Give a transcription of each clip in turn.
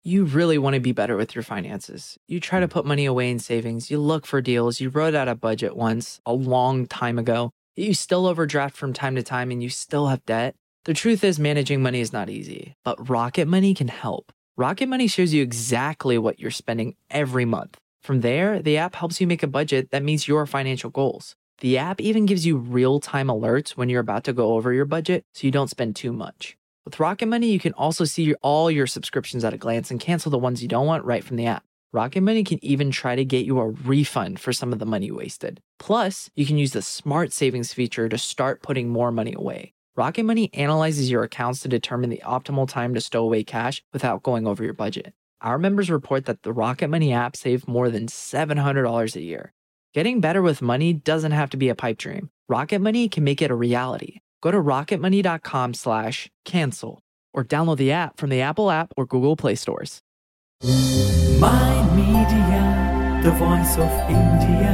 You really want to be better with your finances. You try to put money away in savings, you look for deals, you wrote out a budget once a long time ago, you still overdraft from time to time, and you still have debt. The truth is, managing money is not easy, but Rocket Money can help. Rocket Money shows you exactly what you're spending every month. From there, the app helps you make a budget that meets your financial goals. The app even gives you real time alerts when you're about to go over your budget so you don't spend too much. With Rocket Money, you can also see your, all your subscriptions at a glance and cancel the ones you don't want right from the app. Rocket Money can even try to get you a refund for some of the money wasted. Plus, you can use the smart savings feature to start putting more money away. Rocket Money analyzes your accounts to determine the optimal time to stow away cash without going over your budget. Our members report that the Rocket Money app saved more than $700 a year. Getting better with money doesn't have to be a pipe dream. Rocket Money can make it a reality. Go to rocketmoney.com slash cancel or download the app from the Apple app or Google Play stores. My Media, the voice of India.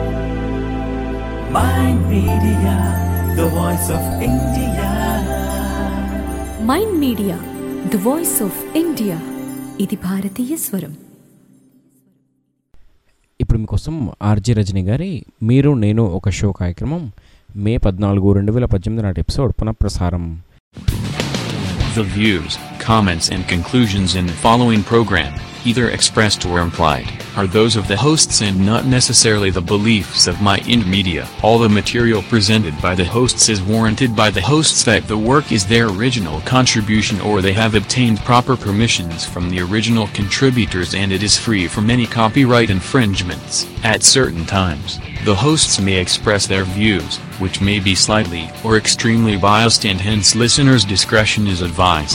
My Media, the voice of India. Mind media the voice of India ఇది భారతీయ స్వరం ఇప్పుడు మీకోసం RJ Rajani గారి మీరు నేను ఒక show కార్యక్రమం మే పద్నాలుగు రెండు వేల పద్దెనిమిది నాటి ఎపిసోడ్ పునఃప్రసారం The views, comments, and conclusions in the following program, either expressed or implied, are those of the hosts and not necessarily the beliefs of My Ind Media. All the material presented by the hosts is warranted by the hosts that the work is their original contribution or they have obtained proper permissions from the original contributors and it is free from any copyright infringements. At certain times, the hosts may express their views, which may be slightly or extremely biased and hence listeners' discretion is advised.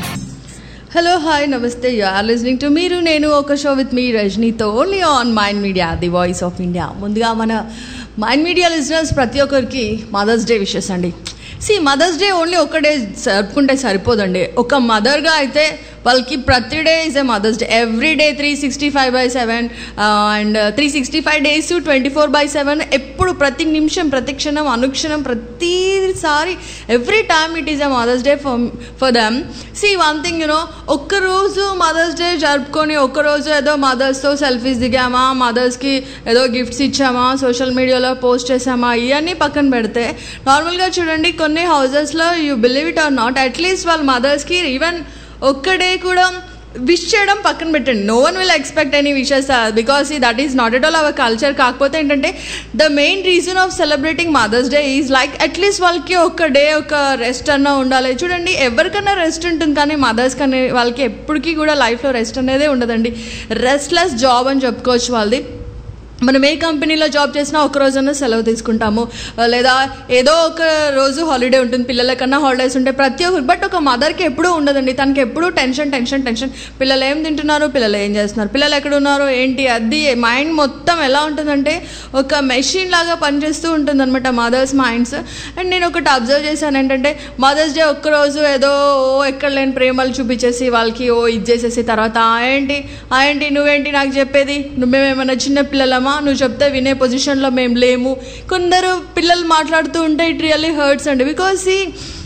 Hello hi namaste you are listening to మీరు నేను ఒక show with me రజనీతో only on mind media the voice of India ముందుగా మన mind media listeners ప్రతి ఒక్కరికి mother's day wishes అండి see mother's day only ఒక డే జరుపుకుంటే సరిపోదండి ఒక మదర్గా అయితే వాళ్ళకి ప్రతి day is a mother's day every day three sixty five by seven and three sixty five days twenty four by seven ఎప్పుడు ప్రతి నిమిషం ప్రతి క్షణం అనుక్షణం ప్రతిసారి every time it is a mother's day for for them see one thing you know ఒక్కరోజు mother's day జరుపుకొని ఒక్కరోజు ఏదో మదర్స్తో సెల్ఫీస్ దిగామా మదర్స్కి ఏదో గిఫ్ట్స్ ఇచ్చామా సోషల్ మీడియాలో పోస్ట్ చేసామా ఇవన్నీ పక్కన పెడితే నార్మల్గా చూడండి కొన్ని హౌజెస్లో you believe it or not at least వాళ్ళ మదర్స్కి ఈవెన్ ఒక్కడే కూడా విష్ చేయడం పక్కన పెట్టండి no one will expect any wishes because that is not at all our culture కాకపోతే ఏంటంటే the main reason of celebrating mother's day is like at least వాళ్ళకి ఒక డే ఒక రెస్ట్ అన్న ఉండాలి చూడండి ఎవరికైనా రెస్ట్ ఉంటుంది కానీ మదర్స్ కానీ వాళ్ళకి ఎప్పటికీ కూడా లైఫ్లో రెస్ట్ అనేదే ఉండదండి రెస్ట్లెస్ జాబ్ అని చెప్పుకోవచ్చు వాళ్ళది మనం ఏ కంపెనీలో జాబ్ చేసినా ఒక రోజన్నా సెలవు తీసుకుంటాము లేదా ఏదో ఒక రోజు హాలిడే ఉంటుంది పిల్లలకన్నా హాలిడేస్ ఉంటాయి ప్రతి ఒక్కరు బట్ ఒక మదర్కి ఎప్పుడూ ఉండదండి తనకి ఎప్పుడూ టెన్షన్ టెన్షన్ టెన్షన్ పిల్లలు ఏం తింటున్నారు పిల్లలు ఏం చేస్తున్నారు పిల్లలు ఎక్కడ ఉన్నారు ఏంటి అది మైండ్ మొత్తం ఎలా ఉంటుందంటే ఒక మెషిన్ లాగా పనిచేస్తూ ఉంటుంది అనమాట మదర్స్ మైండ్స్ అండ్ నేను ఒకటి అబ్జర్వ్ చేశాను ఏంటంటే మదర్స్ డే ఒక్కరోజు ఏదో ఓ ఎక్కడ లేని ప్రేమలు చూపించేసి వాళ్ళకి ఓ ఇది చేసేసి తర్వాత "ఆ ఏంటి ఆ ఏంటి నువ్వేంటి నాకు చెప్పేది నువ్వేమేమైనా చిన్న పిల్లలమా నువ్వు చెప్తే వినే పొజిషన్లో మేము లేము కొందరు పిల్లలు మాట్లాడుతూ ఉంటే ఇట్ రియల్లీ హర్ట్స్ అండి బికాస్ ఈ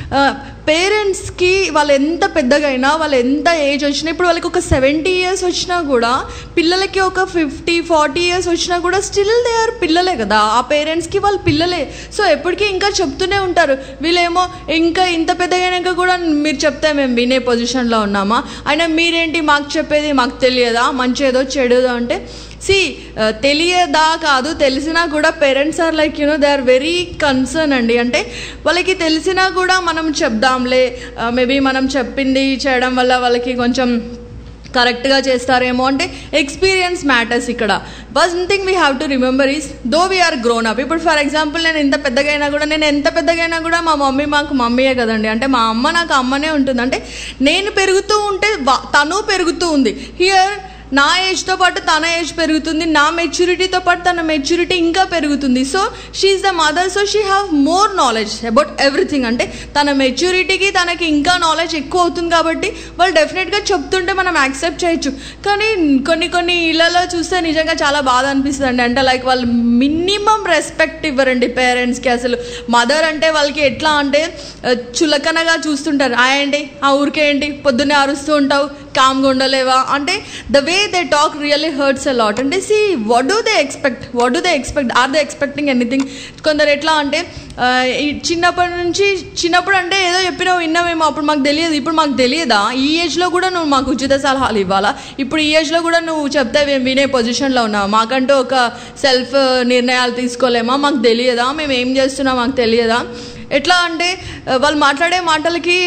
పేరెంట్స్కి వాళ్ళు ఎంత పెద్దగా అయినా వాళ్ళు ఎంత ఏజ్ వచ్చినా ఇప్పుడు వాళ్ళకి ఒక సెవెంటీ ఇయర్స్ వచ్చినా కూడా పిల్లలకి ఒక ఫిఫ్టీ ఫార్టీ ఇయర్స్ వచ్చినా కూడా స్టిల్ దే ఆర్ పిల్లలే కదా ఆ పేరెంట్స్కి వాళ్ళు పిల్లలే సో ఎప్పటికీ ఇంకా చెప్తూనే ఉంటారు వీళ్ళేమో ఇంకా ఇంత పెద్దగా అయినాక కూడా మీరు చెప్తే మేము వినే పొజిషన్లో ఉన్నామా అయినా మీరేంటి మాకు చెప్పేది మాకు తెలియదా మంచి ఏదో చెడుదో అంటే సి తెలియదా కాదు తెలిసినా కూడా parents are like you know they are very concern అండి అంటే వాళ్ళకి తెలిసినా కూడా మనం చెప్దాంలే మేబీ మనం చెప్పింది చేయడం వల్ల వాళ్ళకి కొంచెం కరెక్ట్గా చేస్తారేమో అంటే ఎక్స్పీరియన్స్ మ్యాటర్స్ ఇక్కడ one thing we have to remember is though we are grown up ఇప్పుడు ఫర్ ఎగ్జాంపుల్ నేను ఎంత పెద్దగా అయినా కూడా నేను ఎంత పెద్దగా అయినా కూడా మా మమ్మీ మాకు మమ్మీయే కదండి అంటే మా అమ్మ నాకు అమ్మనే ఉంటుంది అంటే నేను పెరుగుతూ ఉంటే వా- తను పెరుగుతూ ఉంది హియర్ నా ఏజ్తో పాటు తన ఏజ్ పెరుగుతుంది నా మెచ్యూరిటీతో పాటు తన మెచ్యూరిటీ ఇంకా పెరుగుతుంది so she's the mother so she have more knowledge about everything అంటే తన మెచ్యూరిటీకి తనకి ఇంకా నాలెడ్జ్ ఎక్కువ అవుతుంది కాబట్టి వాళ్ళు డెఫినెట్గా చెప్తుంటే మనం యాక్సెప్ట్ చేయొచ్చు కానీ కొన్ని కొన్ని ఇళ్లలో చూస్తే నిజంగా చాలా బాధ అనిపిస్తుంది అండి అంటే లైక్ వాళ్ళు మినిమం రెస్పెక్ట్ ఇవ్వరండి పేరెంట్స్కి అసలు మదర్ అంటే వాళ్ళకి ఎట్లా అంటే ఆ, చులకనగా చూస్తుంటారు ఆ ఏంటి ఆ ఊరికే ఏంటి పొద్దున్నే అరుస్తూ ఉంటావు కామ్గా ఉండలేవా అంటే the way they talk really hurts a lot అంటే see what do they expect what do they expect are they expecting anything కొందరు ఎట్లా అంటే ఆ, ఈ చిన్నప్పటి నుంచి చిన్నప్పుడు అంటే ఏదో చెప్పినావు విన్నామేమో అప్పుడు మాకు తెలియదు ఇప్పుడు మాకు తెలియదా ఈ ఏజ్లో కూడా నువ్వు మాకు ఉచిత సలహాలు ఇవ్వాలా ఇప్పుడు ఈ ఏజ్లో కూడా నువ్వు చెప్తే మేము వినే పొజిషన్లో ఉన్నావు మాకంటూ ఒక సెల్ఫ్ నిర్ణయాలు తీసుకోలేమా మాకు తెలియదా మేము ఏం చేస్తున్నాం మాకు తెలియదా ఎట్లా అంటే ఆ, వాళ్ళు మాట్లాడే మాటలకి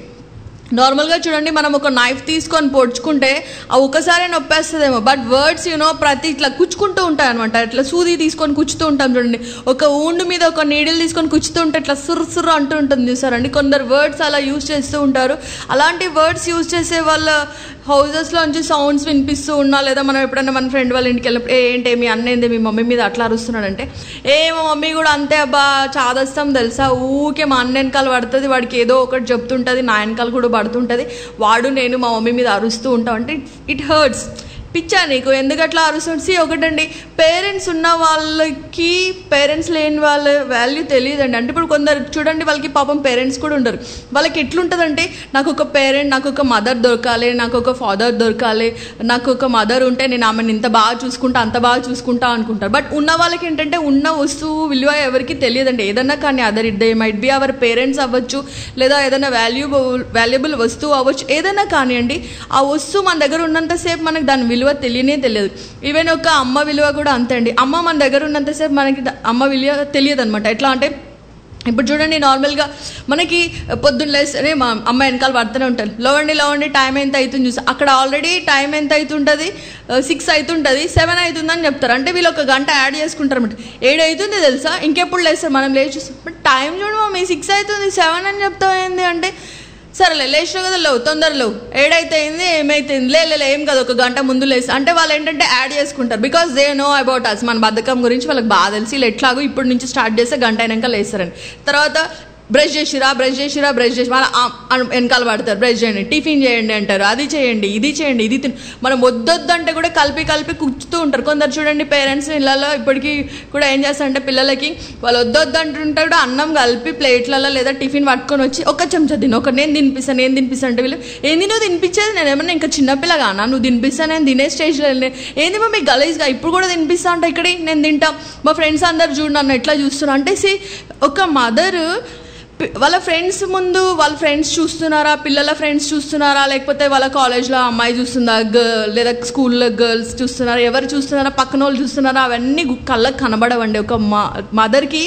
నార్మల్గా చూడండి మనం ఒక నైఫ్ తీసుకొని పొడుచుకుంటే ఆ ఒక్కసారి నొప్పేస్తుందేమో బట్ వర్డ్స్ యూనో ప్రతి ఇట్లా కుచ్చుకుంటూ ఉంటాయి అనమాట ఇట్లా సూది తీసుకొని కుచ్చుతూ ఉంటాం చూడండి ఒక ఊండు మీద ఒక నీడిల్ తీసుకొని కుచ్చుతూ ఉంటే ఇట్లా సుర్రు సుర్రు అంటూ ఉంటుంది చూసారండి కొందరు వర్డ్స్ అలా యూజ్ చేస్తూ ఉంటారు అలాంటి వర్డ్స్ యూజ్ చేసే వాళ్ళ హౌజెస్లో నుంచి సౌండ్స్ వినిపిస్తూ ఉన్నా లేదా మనం ఎప్పుడైనా మన ఫ్రెండ్ వాళ్ళ ఇంటికి వెళ్ళినప్పుడు "ఏ, ఏంటి మీ అన్న ఏంది మీ మమ్మీ మీద అట్లా అరుస్తున్నాడంటే ఏ మా మమ్మీ కూడా అంతే అబ్బా చాదస్తాం తెలుసా ఊకే మా అన్న వెనకాల పడుతుంది వాడికి ఏదో ఒకటి చెప్తుంటుంది నా వెనకాల కూడా పడుతుంటుంది వాడు నేను మా మమ్మీ మీద అరుస్తూ ఉంటాం అంటే ఇట్ హర్ట్స్ పిచ్చా నీకు ఎందుకు అట్లా అరుస్తుంది See, ఒకటండి పేరెంట్స్ ఉన్న వాళ్ళకి పేరెంట్స్ లేని వాళ్ళ వాల్యూ తెలియదండి అంటే ఇప్పుడు కొందరు చూడండి వాళ్ళకి పాపం పేరెంట్స్ కూడా ఉండరు వాళ్ళకి ఎట్లుంటుందంటే నాకు ఒక పేరెంట్ నాకు ఒక మదర్ దొరకాలి నాకు ఒక ఫాదర్ దొరకాలి నాకు ఒక మదర్ ఉంటే నేను ఆమెను ఇంత బాగా చూసుకుంటా అంత బాగా చూసుకుంటా అనుకుంటారు బట్ ఉన్న వాళ్ళకి ఏంటంటే ఉన్న వస్తువు విలువ ఎవరికి తెలియదండి ఏదన్నా కానీ other it they might be our parents అవ్వచ్చు లేదా ఏదైనా వాల్యూబుల్ వాల్యుబుల్ వస్తువు అవ్వచ్చు ఏదైనా కానివ్వండి ఆ వస్తువు మన దగ్గర ఉన్నంతసేపు మనకి దాని విలువ తెలియనే తెలియదు ఈవెన్ ఒక అమ్మ విలువ కూడా అంతే అండి అమ్మ మన దగ్గర ఉన్నంతసేపు మనకి ద- అమ్మ విలువ తెలియదు అనమాట ఎట్లా అంటే ఇప్పుడు చూడండి నార్మల్గా మనకి పొద్దున్న లేస్తేనే మా అమ్మ వెనకాల పడుతూనే ఉంటాను లోవండి లోవండి టైం ఎంత అవుతుంది చూసి అక్కడ ఆల్రెడీ టైం ఎంత అవుతుంటుంది సిక్స్ అవుతుంటుంది సెవెన్ అవుతుందని చెప్తారు అంటే వీళ్ళు ఒక గంట యాడ్ చేసుకుంటారు అనమాట ఏడు అవుతుంది తెలుసా ఇంకెప్పుడు లేస్తారు మనం లేచి చూస్తాం బట్ టైం చూడు మమ్మీ సిక్స్ అవుతుంది సెవెన్ అని చెప్తావు ఏంది అంటే సరేలే లేచిన కదా లేవు తొందర లేవు ఏడైతే అయింది ఏమైతుంది లే లే, లే, ఏం కాదు ఒక గంట ముందు లేసి అంటే వాళ్ళు ఏంటంటే యాడ్ చేసుకుంటారు because they know about us మన బద్ధకం గురించి వాళ్ళకి బాగా తెలిసి వీళ్ళు ఎట్లాగో ఇప్పటి నుంచి స్టార్ట్ చేస్తే గంట అయినాక లేస్తారని తర్వాత బ్రష్ చేసిరా బ్రష్ చేసిరా బ్రష్ చేసి మళ్ళీ వెనకాల పడతారు బ్రష్ చేయండి టిఫిన్ చేయండి అంటారు అది చేయండి ఇది చేయండి ఇది తిన్ మనం వద్దొద్దంటే కూడా కలిపి కలిపి కుచ్చుతూ ఉంటారు కొందరు చూడండి పేరెంట్స్ ఇళ్ళలో ఇప్పటికీ కూడా ఏం చేస్తారంటే పిల్లలకి వాళ్ళు వద్దొద్దంటుంటే కూడా అన్నం కలిపి ప్లేట్లలో లేదా టిఫిన్ పట్టుకొని వచ్చి ఒక చెంచా తిను ఒక నేను తినిపిస్తాను నేను తినిపిస్తాను అంటే వీళ్ళు ఏంది నువ్వు తినిపించేది నేను ఏమన్నా ఇంకా చిన్నపిల్లగానా నువ్వు తినిపిస్తా నేను తినే స్టేజ్లో వెళ్ళి ఏంది మమ్మీ గలీజ్గా ఇప్పుడు కూడా తినిపిస్తా అంటే ఇక్కడే నేను తింటా మా ఫ్రెండ్స్ అందరు చూడు నన్ను ఎట్లా చూస్తున్నా అంటే సి ఒక మదర్ వాళ్ళ ఫ్రెండ్స్ ముందు వాళ్ళ ఫ్రెండ్స్ చూస్తున్నారా పిల్లల ఫ్రెండ్స్ చూస్తున్నారా లేకపోతే వాళ్ళ కాలేజ్లో అమ్మాయి చూస్తుందా గర్ల్ లేదా స్కూల్లో గర్ల్స్ చూస్తున్నారా ఎవరు చూస్తున్నారా పక్కన వాళ్ళు చూస్తున్నారా అవన్నీ గు- కళ్ళకు కనబడవండి ఒక మదర్కి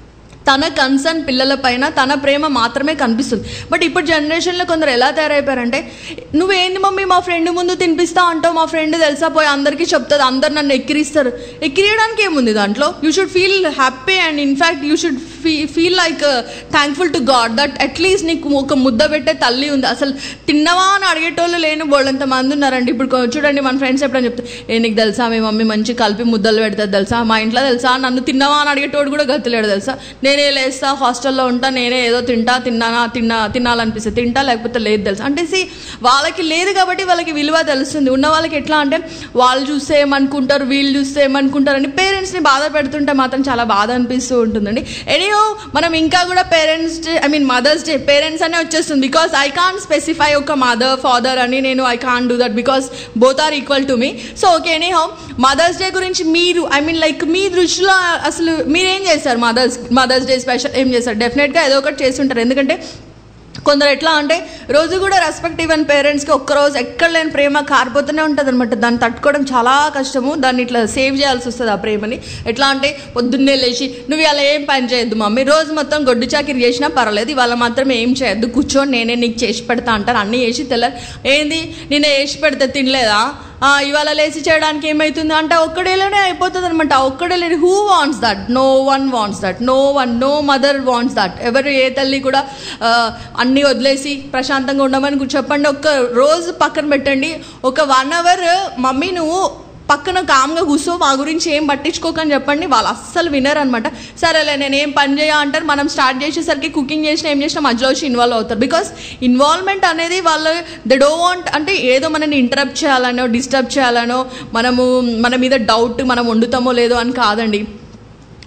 తన కన్సర్న్ పిల్లల పైన తన ప్రేమ మాత్రమే కనిపిస్తుంది బట్ ఇప్పుడు జనరేషన్లో కొందరు ఎలా తయారైపోయారంటే నువ్వేంది మమ్మీ మా ఫ్రెండ్ ముందు తినిపిస్తా అంటావు మా ఫ్రెండ్ తెలుసా పోయి అందరికీ చెప్తుంది అందరు నన్ను ఎక్కిరిస్తారు ఎక్కిరియడానికి ఏముంది దాంట్లో you should feel happy and in fact you should fee feel like thankful to God that at least నీకు ఒక ముద్ద పెట్టే తల్లి ఉంది అసలు తిన్నవా అని అడిగేటోళ్ళు లేని బోళ్ళంత మంది ఉన్నారండి ఇప్పుడు కొ- చూడండి మన ఫ్రెండ్స్ ఎప్పుడైనా చెప్తే ఏ నీకు తెలుసా మీ మమ్మీ మంచి కలిపి ముద్దలు పెడుతుంది తెలుసా మా ఇంట్లో తెలుసా నన్ను తిన్నావా అని అడిగేటోడు కూడా గతిలేడు తెలుసా నేనే లేస్తా హాస్టల్లో ఉంటా నేనే ఏదో తింటా తిన్నానా తిన్నా తినాలనిపిస్తే తింటా లేకపోతే లేదు తెలుసా అంటే see, వాళ్ళకి లేదు కాబట్టి వాళ్ళకి విలువ తెలుస్తుంది ఉన్న వాళ్ళకి ఎట్లా అంటే వాళ్ళు చూస్తే ఏమనుకుంటారు వీళ్ళు చూస్తే ఏమనుకుంటారు అని పేరెంట్స్ని బాధ పెడుతుంటే మాత్రం చాలా బాధ అనిపిస్తూ ఉంటుందండి ఎనీహో మనం ఇంకా కూడా parents day I mean mother's day parents అనే వచ్చేస్తుంది బికాస్ ఐ కాన్ స్పెసిఫై ఒక మదర్ ఫాదర్ అని నేను I can do that because both are equal to me so okay anyhow mother's day గురించి మీరు ఐ మీన్ లైక్ మీ దృష్టిలో అసలు మీరేం చేస్తారు మదర్స్ మదర్స్ డే స్పెషల్ ఏం చేస్తారు డెఫినెట్గా ఏదో ఒకటి చేసి ఉంటారు ఎందుకంటే కొందరు ఎట్లా అంటే రోజు కూడా రెస్పెక్ట్ ఈవెన్ పేరెంట్స్కి ఒక్కరోజు ఎక్కడ లేని ప్రేమ కారిపోతూనే ఉంటుంది అనమాట దాన్ని తట్టుకోవడం చాలా కష్టము దాన్ని ఇట్లా సేవ్ చేయాల్సి వస్తుంది ఆ ప్రేమని ఎట్లా అంటే పొద్దున్నే లేచి నువ్వు ఇలా ఏం పని చేయొద్దు మమ్మీ రోజు మొత్తం గొడ్డు చాకిరి చేసినా పర్వాలేదు ఇవాళ మాత్రం ఏం చేయొద్దు కూర్చొని నేనే నీకు చేసి పెడతా అంటారు అన్నీ చేసి తెల్ల ఏంది నేను వేసి పెడితే తినలేదా ఆ, ఇవాళ లేచి చేయడానికి ఏమవుతుంది అంటే ఒక్కడేలోనే అయిపోతుంది అనమాట ఒక్కడేలే who wants that no one wants that no one no mother wants that ఎవరు ఏ తల్లి కూడా ఆ, అన్నీ వదిలేసి ప్రశాంతంగా ఉండమని గు- చెప్పండి ఒక్క రోజు పక్కన పెట్టండి ఒక వన్ అవర్ మమ్మీ నువ్వు పక్కన కామ్గా కూర్చో మా గురించి ఏం పట్టించుకోకని చెప్పండి వాళ్ళు అస్సలు వినరు అనమాట సరేలే నేను ఏం పని చేయ అంటారు మనం స్టార్ట్ చేసేసరికి కుకింగ్ చేసినా ఏం చేసినా మధ్యలో వచ్చి ఇన్వాల్వ్ అవుతారు బికాస్ ఇన్వాల్వ్మెంట్ అనేది వాళ్ళు దే డో వాంట్ అంటే ఏదో మనని ఇంటరప్ట్ చేయాలనో డిస్టర్బ్ చేయాలనో మనము మన మీద డౌట్ మనం వండుతామో లేదో అని కాదండి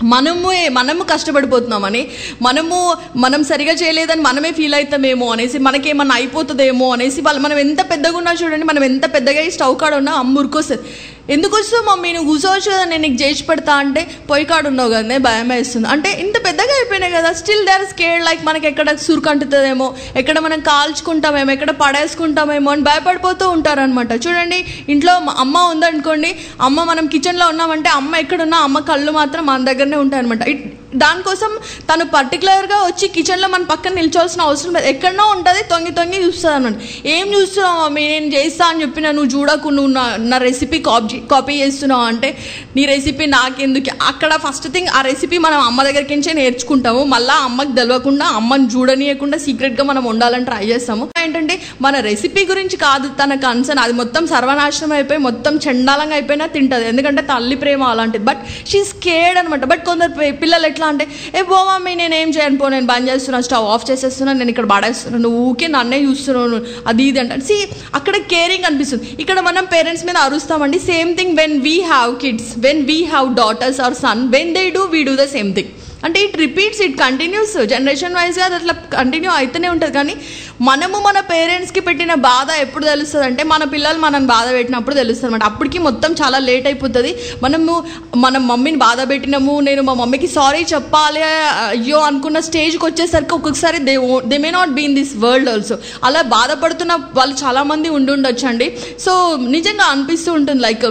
మనము మనము కష్టపడిపోతున్నామని మనము మనం సరిగా చేయలేదని మనమే ఫీల్ అవుతామేమో అనేసి మనకేమన్నా అయిపోతుందేమో అనేసి వాళ్ళు మనం ఎంత పెద్దగా ఉన్నా చూడండి మనం ఎంత పెద్దగా ఈ స్టవ్ కాడ ఉన్నా అమ్మ ఉరుకొస్తుంది ఎందుకు వస్తావు మమ్మీ నువ్వు కూర్చోవచ్చు కదా నేను నీకు చేసి పెడతా అంటే పొయ్యి కాడ ఉన్నావు కదా నేను భయం వేస్తుంది అంటే ఇంత పెద్దగా అయిపోయినాయి కదా still they are scared like మనకి ఎక్కడ సురుకంటుతుందేమో ఎక్కడ మనం కాల్చుకుంటామేమో ఎక్కడ పడేసుకుంటామేమో అని భయపడిపోతూ ఉంటారనమాట చూడండి ఇంట్లో మ- అమ్మ ఉందనుకోండి అమ్మ మనం కిచెన్లో ఉన్నామంటే అమ్మ ఎక్కడున్నా అమ్మ కళ్ళు మాత్రం మన దగ్గరనే ఉంటాయన్నమాట ఇట్ దానికోసం తను పర్టికులర్గా వచ్చి కిచెన్లో మన పక్కన నిల్చోవాల్సిన అవసరం లేదు ఎక్కడనో ఉంటుంది తొంగి తొంగి చూస్తుంది అనమాట ఏం చూస్తున్నావు మమ్మీ నేను చేస్తా అని చెప్పిన నువ్వు చూడకు నువ్వు నా నా రెసిపీ కాపీ కాపీ చేస్తున్నావు అంటే నీ రెసిపీ నాకెందుకు అక్కడ ఫస్ట్ థింగ్ ఆ రెసిపీ మనం అమ్మ దగ్గరికి నుంచే నేర్చుకుంటాము మళ్ళీ అమ్మకి తెలియకుండా అమ్మని చూడనీయకుండా సీక్రెట్గా మనం ఉండాలని ట్రై చేస్తాము ఏంటంటే మన రెసిపీ గురించి కాదు తన కన్సర్న్ అది మొత్తం సర్వనాశనం అయిపోయి మొత్తం చండాలంగా అయిపోయినా తింటది ఎందుకంటే తల్లి ప్రేమ అలాంటిది బట్ షీ స్కేడ్ అనమాట బట్ కొందరు పి- పిల్లలు ఎట్లా అంటే ఏ బో మమ్మీ నేను ఏం చేయను పో నేను బంద్ చేస్తున్నా స్టవ్ ఆఫ్ చేసేస్తున్నా నేను ఇక్కడ పడేస్తున్నాను నువ్వు ఊకే నన్నే చూస్తున్నాను అది ఇది అంటే సి అక్కడ కేరింగ్ అనిపిస్తుంది ఇక్కడ మనం పేరెంట్స్ మీద అరుస్తామండి same thing when we have kids when we have daughters or son when they do we do the same thing అంటే it repeats it continues generation వైజ్గా అది అట్లా కంటిన్యూ అవుతూనే ఉంటుంది కానీ మనము మన పేరెంట్స్కి పెట్టిన బాధ ఎప్పుడు తెలుస్తుంది అంటే మన పిల్లలు మనని బాధ పెట్టినప్పుడు తెలుస్తుంది అనమాట అప్పటికి మొత్తం చాలా లేట్ అయిపోతుంది మనము మన మమ్మీని బాధ పెట్టినాము నేను మా మమ్మీకి సారీ చెప్పాలి అయ్యో అనుకున్న స్టేజ్కి వచ్చేసరికి ఒక్కొక్కసారి they they may not be in this world also అలా బాధపడుతున్న వాళ్ళు చాలామంది ఉండి ఉండొచ్చు అండి సో నిజంగా అనిపిస్తూ ఉంటుంది లైక్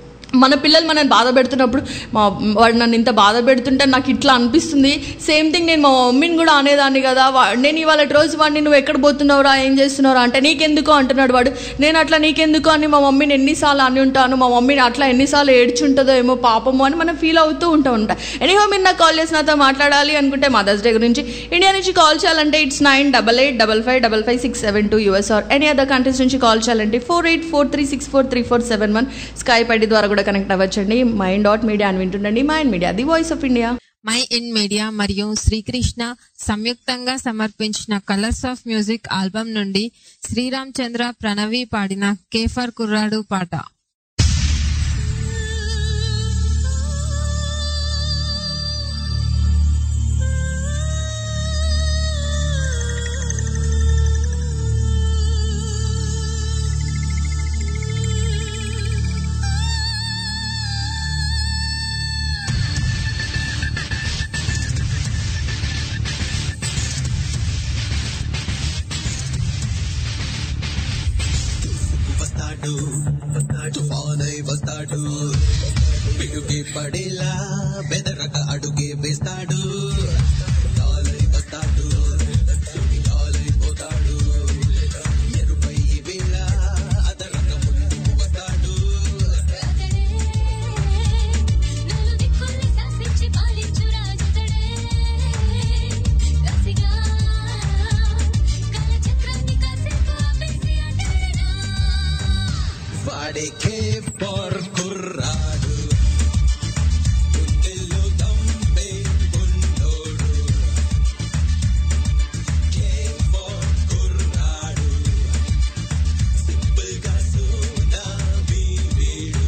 మన పిల్లలు మనల్ని బాధ పెడుతున్నప్పుడు మా వాడు నన్ను ఇంత బాధ పెడుతుంటే నాకు ఇట్లా అనిపిస్తుంది సేమ్ థింగ్ నేను మా మమ్మీని కూడా అనేదాన్ని కదా వా- నేను ఇవాళ రోజు వాడిని నువ్వు ఎక్కడ పోతున్నావురా ఏం చేస్తున్నావురా అంటే నీకెందుకు అంటున్నాడు వాడు నేను అట్లా నీకెందుకు అని మా మమ్మీని ఎన్నిసార్లు అని ఉంటాను మా మమ్మీని అట్లా ఎన్నిసార్లు ఏడ్చుంటుందో ఏమో పాపము అని మనం ఫీల్ అవుతూ ఉంటాం అనమాట ఎనీహో మీరు నాకు కాల్ చేసి నాతో మాట్లాడాలి అనుకుంటే మదర్స్ డే గురించి ఇండియా నుంచి కాల్ చేయాలంటే it's nine double eight double five double five six seven two US or any other countries నుంచి కాల్ చేయాలంటే four eight four three six four three four seven one Skype ID ద్వారా కూడా connect అవ్వచ్చండి mind dot media అని వింటుండండి mind media the voice of India mind media మరియు శ్రీకృష్ణ సంయుక్తంగా సమర్పించిన కలర్స్ ఆఫ్ మ్యూజిక్ ఆల్బమ్ నుండి శ్రీరామ్ చంద్ర ప్రణవి పాడిన కేఫర్ కుర్రాడు పాట వస్తాడు తుఫానై వస్తాడు పిడుగే పడేలా బెదరక అడుగే వేస్తాడు గాలై వస్తాడు గాలై పోతాడు ఎరుపై వేళ అదరక ముందుకు వస్తాడు వాడే కే పర్ కుర్రాడు గుండెల్లో దంపే ఉన్నోడు కే పర్ కుర్రాడు సింపుల్ గా సోదా వీడు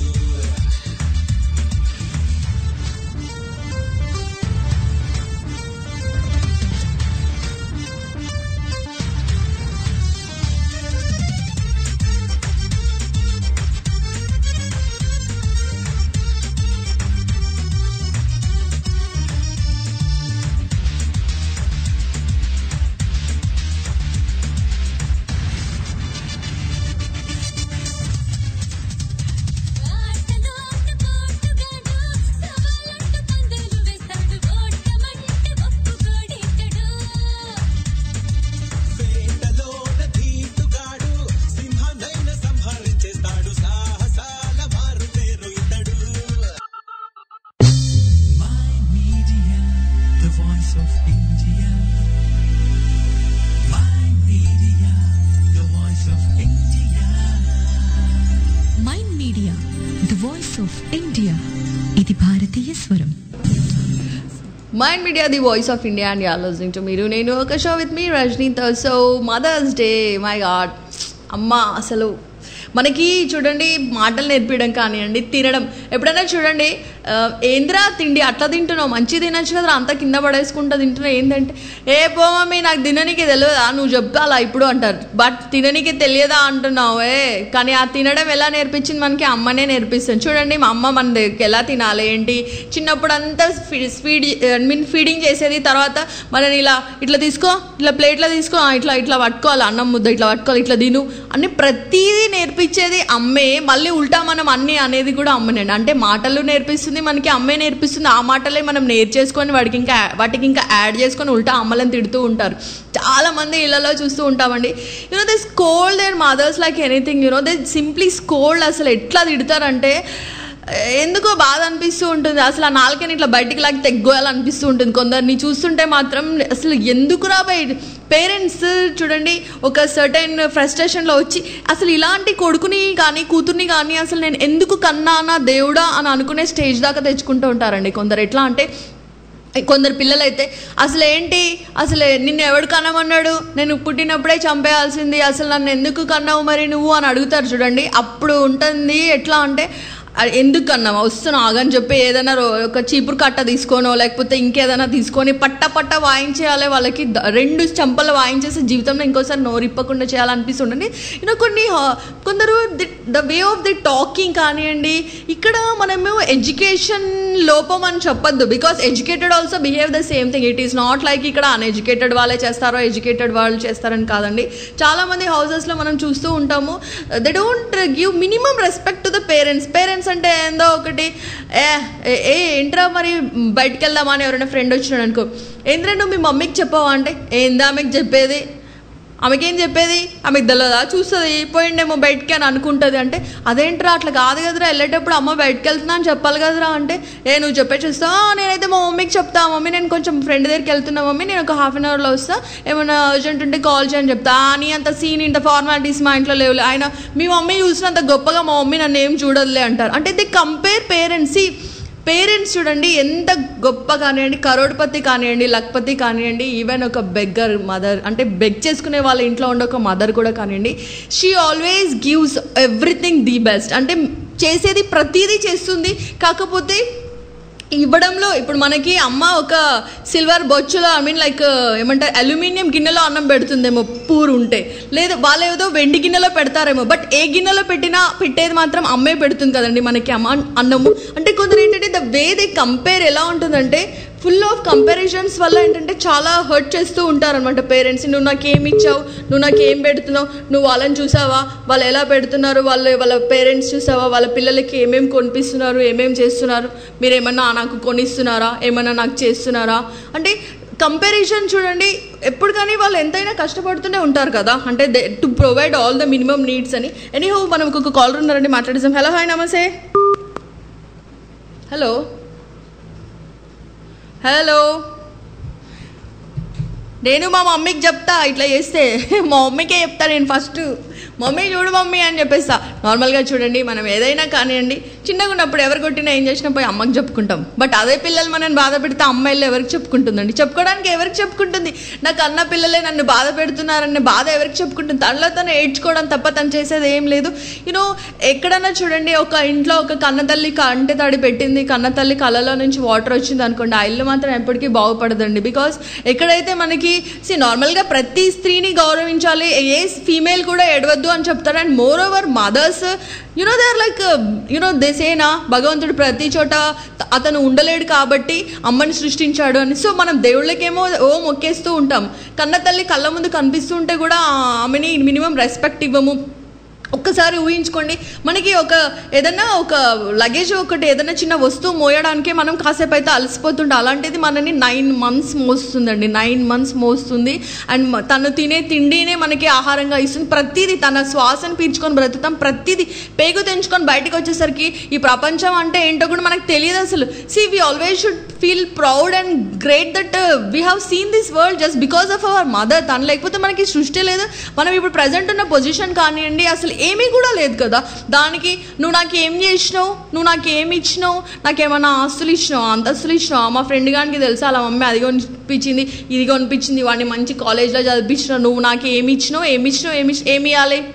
వేటలోన ధీటుగాడు సింహాన్నైన సంహరించేస్తాడు సాహసాల మారు పేరు ఇతడు the voice of India. My media, the voice of India. Mind media the voice of India ఇది భారతీయ స్వరం mind media the voice of India and are listening to మీరు నేను ఒక షో విత్ మీ రజనీతో so mother's day my God అమ్మ అసలు మనకి చూడండి మాటలు నేర్పించడం కానివ్వండి తినడం ఎప్పుడైనా చూడండి ఆ, ఏంద్రా తిండి అట్లా తింటున్నావు మంచి తినొచ్చు కదా అంతా కింద పడేసుకుంటా తింటున్నావు ఏంటంటే ఏ పో మమ్మీ నాకు తిననీకి తెలియదా నువ్వు చెప్పాలా ఇప్పుడు అంటారు బట్ తిననీకి తెలియదా అంటున్నావు ఏ కానీ ఆ తినడం ఎలా నేర్పించింది మనకి అమ్మనే నేర్పిస్తుంది చూడండి మా అమ్మ మన దగ్గరికి ఎలా తినాలి ఏంటి చిన్నప్పుడు అంతా ఫీడ్ ఐ మీన్ ఫీడింగ్ చేసేది తర్వాత మనని ఇలా ఇట్లా తీసుకో ఇట్లా ప్లేట్లో తీసుకో ఆ, ఇట్లా ఇట్లా పట్టుకోవాలి అన్నం ముద్ద ఇట్లా పట్టుకోవాలి ఇట్లా తిను అన్ని ప్రతిదీ నేర్పించేది అమ్మే మళ్ళీ ఉల్టా మనం అన్ని అనేది కూడా అమ్మనండి అంటే మాటలు నేర్పిస్తుంది మనకి అమ్మే నేర్పిస్తుంది ఆ మాటలే మనం నేర్చేసుకొని వాడికి ఇంకా వాటికి ఇంకా యాడ్ చేసుకొని ఉల్టా అమ్మలను తిడుతూ ఉంటారు చాలా మంది ఇళ్లలో చూస్తూ ఉంటామండి you know they scold their mothers like anything you know they simply scold అసలు ఎట్లా తిడతారంటే ఎందుకో బాధ అనిపిస్తూ ఉంటుంది అసలు ఆ నాలుకని ఇట్లా బయటికి లాగి తెగ్గోయాలనిపిస్తూ ఉంటుంది కొందరిని చూస్తుంటే మాత్రం అసలు ఎందుకు రాబాయి పేరెంట్స్ చూడండి ఒక సర్టైన్ ఫ్రస్ట్రేషన్లో వచ్చి అసలు ఇలాంటి కొడుకుని కానీ కూతుర్ని కానీ అసలు నేను ఎందుకు కన్నానా దేవుడా అని అనుకునే స్టేజ్ దాకా తెచ్చుకుంటూ ఉంటారండి కొందరు ఎట్లా అంటే కొందరు పిల్లలైతే అసలు ఏంటి అసలు నిన్ను ఎవడు కనమన్నాడు నేను పుట్టినప్పుడే చంపేయాల్సింది అసలు నన్ను ఎందుకు కన్నావు మరి నువ్వు అని అడుగుతారు చూడండి అప్పుడు ఉంటుంది ఎట్లా అంటే "అ- ఎందుకు కన్నావా వస్తున్నా ఆగని చెప్పి ఏదైనా రో- ఒక చీపురు కట్ట తీసుకోనో లేకపోతే ఇంకేదైనా తీసుకొని పట్ట పట్ట వాయించేయాలి వాళ్ళకి ద- రెండు చంపలు వాయించేసి జీవితంలో ఇంకోసారి నోరిప్పకుండా చేయాలనిపిస్తుండండి యూనో కొన్ని హా- కొందరు the way of the talking కానివ్వండి ఇక్కడ మనము ఎడ్యుకేషన్ లోపం అని చెప్పొద్దు because educated also behave the same thing it is not like ఇక్కడ అన్ఎడ్యుకేటెడ్ వాళ్ళే చేస్తారో ఎడ్యుకేటెడ్ వాళ్ళు చేస్తారని కాదండి చాలా మంది హౌసెస్లో మనం చూస్తూ ఉంటాము they don't give minimum respect to the parents parents అంటే ఏందో ఒకటి ఏ ఏ- ఏ ఏంట్రా మరి బయటికి వెళ్దామా అని ఎవరైనా ఫ్రెండ్ వచ్చినాడు అనుకో ఏంద్రా నువ్వు మీ మమ్మీకి చెప్పావా అంటే ఏందా ఆమెకి చెప్పేది ఆమెకేం చెప్పేది ఆమెకు తెలియదా చూస్తుంది పోయిండేమో బయటికి అని అనుకుంటుంది అంటే అదేంట్రా అట్లా కాదు కదరా వెళ్ళేటప్పుడు అమ్మ బయటకు వెళ్తున్నా అని చెప్పాలి కదరా అంటే ఏ నువ్వు చెప్పే చూస్తా నేనైతే మా మమ్మీకి చెప్తా మమ్మీ నేను కొంచెం ఫ్రెండ్ దగ్గరికి వెళ్తున్నా మమ్మీ నేను ఒక హాఫ్ అన్ అవర్లో వస్తా ఏమైనా అర్జెంట్ ఉంటే కాల్ చేయని చెప్తా అని అంత సీన్ ఇంత ఫార్మాలిటీస్ మా ఇంట్లో లేవు ఆయన మీ మమ్మీ చూసినంత గొప్పగా మా మమ్మీ నన్ను ఏం చూడదులే అంటారు అంటే ది కంపేర్ పేరెంట్స్ పేరెంట్స్ చూడండి ఎంత గొప్ప కానివ్వండి కరోడ్పతి కానివ్వండి లక్పతి కానివ్వండి ఈవెన్ ఒక బెగ్గర్ మదర్ అంటే బెగ్ చేసుకునే వాళ్ళ ఇంట్లో ఉండే ఒక మదర్ కూడా కానివ్వండి she always gives everything the best అంటే చేసేది ప్రతిదీ చేస్తుంది కాకపోతే ఇవ్వడంలో ఇప్పుడు మనకి అమ్మ ఒక సిల్వర్ బొచ్చులో ఐ మీన్ లైక్ ఏమంటారు అల్యూమినియం గిన్నెలో అన్నం పెడుతుందేమో పూరు ఉంటే లేదు వాళ్ళు ఏదో వెండి గిన్నెలో పెడతారేమో బట్ ఏ గిన్నెలో పెట్టినా పెట్టేది మాత్రం అమ్మే పెడుతుంది కదండి మనకి అమ్మ అన్నము అంటే కొందరు ఏంటంటే ద వే దే కంపేర్ ఎలా ఉంటుందంటే ఫుల్ ఆఫ్ కంపారిజన్స్ వల్ల ఏంటంటే చాలా హర్ట్ చేస్తూ ఉంటారనమాట పేరెంట్స్ నువ్వు నాకు ఏమి ఇచ్చావు నువ్వు నాకు ఏం పెడుతున్నావు నువ్వు వాళ్ళని చూసావా వాళ్ళు ఎలా పెడుతున్నారు వాళ్ళు వాళ్ళ పేరెంట్స్ చూసావా వాళ్ళ పిల్లలకి ఏమేమి కొనిపిస్తున్నారు ఏమేమి చేస్తున్నారు మీరు ఏమన్నా నాకు కొనిస్తున్నారా ఏమన్నా నాకు చేస్తున్నారా అంటే కంపారిజన్ చూడండి ఎప్పుడు కానీ వాళ్ళు ఎంతైనా కష్టపడుతూనే ఉంటారు కదా అంటే to provide all the minimum needs అని ఎనీహో మనం ఒక కాలర్ ఉన్నారండి మాట్లాడేసాం hello hi namaste hello hello నేను మా మమ్మీకి చెప్తా ఇట్లా చేస్తే మా మమ్మీకే చెప్తా నేను ఫస్ట్ మమ్మీ చూడు మమ్మీ అని చెప్పేస్తా నార్మల్గా చూడండి మనం ఏదైనా కానివ్వండి చిన్నగా ఉన్నప్పుడు ఎవరు కొట్టినా ఏం చేసినా పోయి అమ్మకి చెప్పుకుంటాం బట్ అదే పిల్లలు మనని బాధ పెడితే అమ్మ వెళ్ళి ఎవరికి చెప్పుకుంటుందండి చెప్పుకోవడానికి ఎవరికి చెప్పుకుంటుంది నాకు అన్న పిల్లలే నన్ను బాధ పెడుతున్నారనే బాధ ఎవరికి చెప్పుకుంటుంది తనలో తను ఏడ్చుకోవడం తప్ప తను చేసేది ఏం లేదు యూనో ఎక్కడన్నా చూడండి ఒక ఇంట్లో ఒక కన్న తల్లి కంటి తడి పెట్టింది కన్న తల్లి కళ్ళలో నుంచి వాటర్ వచ్చింది అనుకోండి ఆ ఇల్లు మాత్రం ఎప్పటికీ బాగుపడదండి బికాస్ ఎక్కడైతే మనకి సి నార్మల్గా ప్రతి స్త్రీని గౌరవించాలి ఏ ఫీమేల్ కూడా ఎడవద్దు అని చెప్తారు and moreover mothers you know they are like you know దేసేనా భగవంతుడు ప్రతి చోట త- అతను ఉండలేడు కాబట్టి అమ్మని సృష్టించాడు అని సో మనం దేవుళ్ళకేమో ఓ మొక్కేస్తూ ఉంటాం కన్న తల్లి కళ్ళ ముందు కనిపిస్తూ ఉంటే కూడా ఆ ఆమెని మినిమం రెస్పెక్ట్ ఇవ్వము ఒక్కసారి ఊహించుకోండి మనకి ఒక ఏదైనా ఒక లగేజ్ ఒకటి ఏదైనా చిన్న వస్తువు మోయడానికే మనం కాసేపు అయితే అలసిపోతుండే అలాంటిది మనని నైన్ మంత్స్ మోస్తుందండి నైన్ మంత్స్ మోస్తుంది అండ్ మ- తను తినే తిండినే మనకి ఆహారంగా ఇస్తుంది ప్రతిదీ తన శ్వాసను పీల్చుకొని బ్రతుకుతాం ప్రతిదీ పేగు తెంచుకొని బయటకు వచ్చేసరికి ఈ ప్రపంచం అంటే ఏంటో కూడా మనకు తెలియదు అసలు see we always should feel proud and great that we have seen this world just because of our mother తను లేకపోతే మనకి సృష్టి లేదు మనం ఇప్పుడు ప్రజెంట్ ఉన్న పొజిషన్ కానివ్వండి అసలు ఏమీ కూడా లేదు కదా దానికి నువ్వు నాకు ఏం చేసినావు నువ్వు నాకు ఏమి ఇచ్చినావు నాకేమన్నా ఆస్తులు ఇచ్చినావు అంతస్తులు ఇచ్చినావు మా ఫ్రెండ్ గానికి తెలుసా అలా మమ్మీ అది కొనిపించింది ఇది కొనిపించింది వాడిని మంచి కాలేజ్లో చదివించినావు నువ్వు నాకు ఏమి ఇచ్చినావు ఏమి ఇచ్చినావు ఏమి ఇచ్- ఏమి ఇవ్వాలి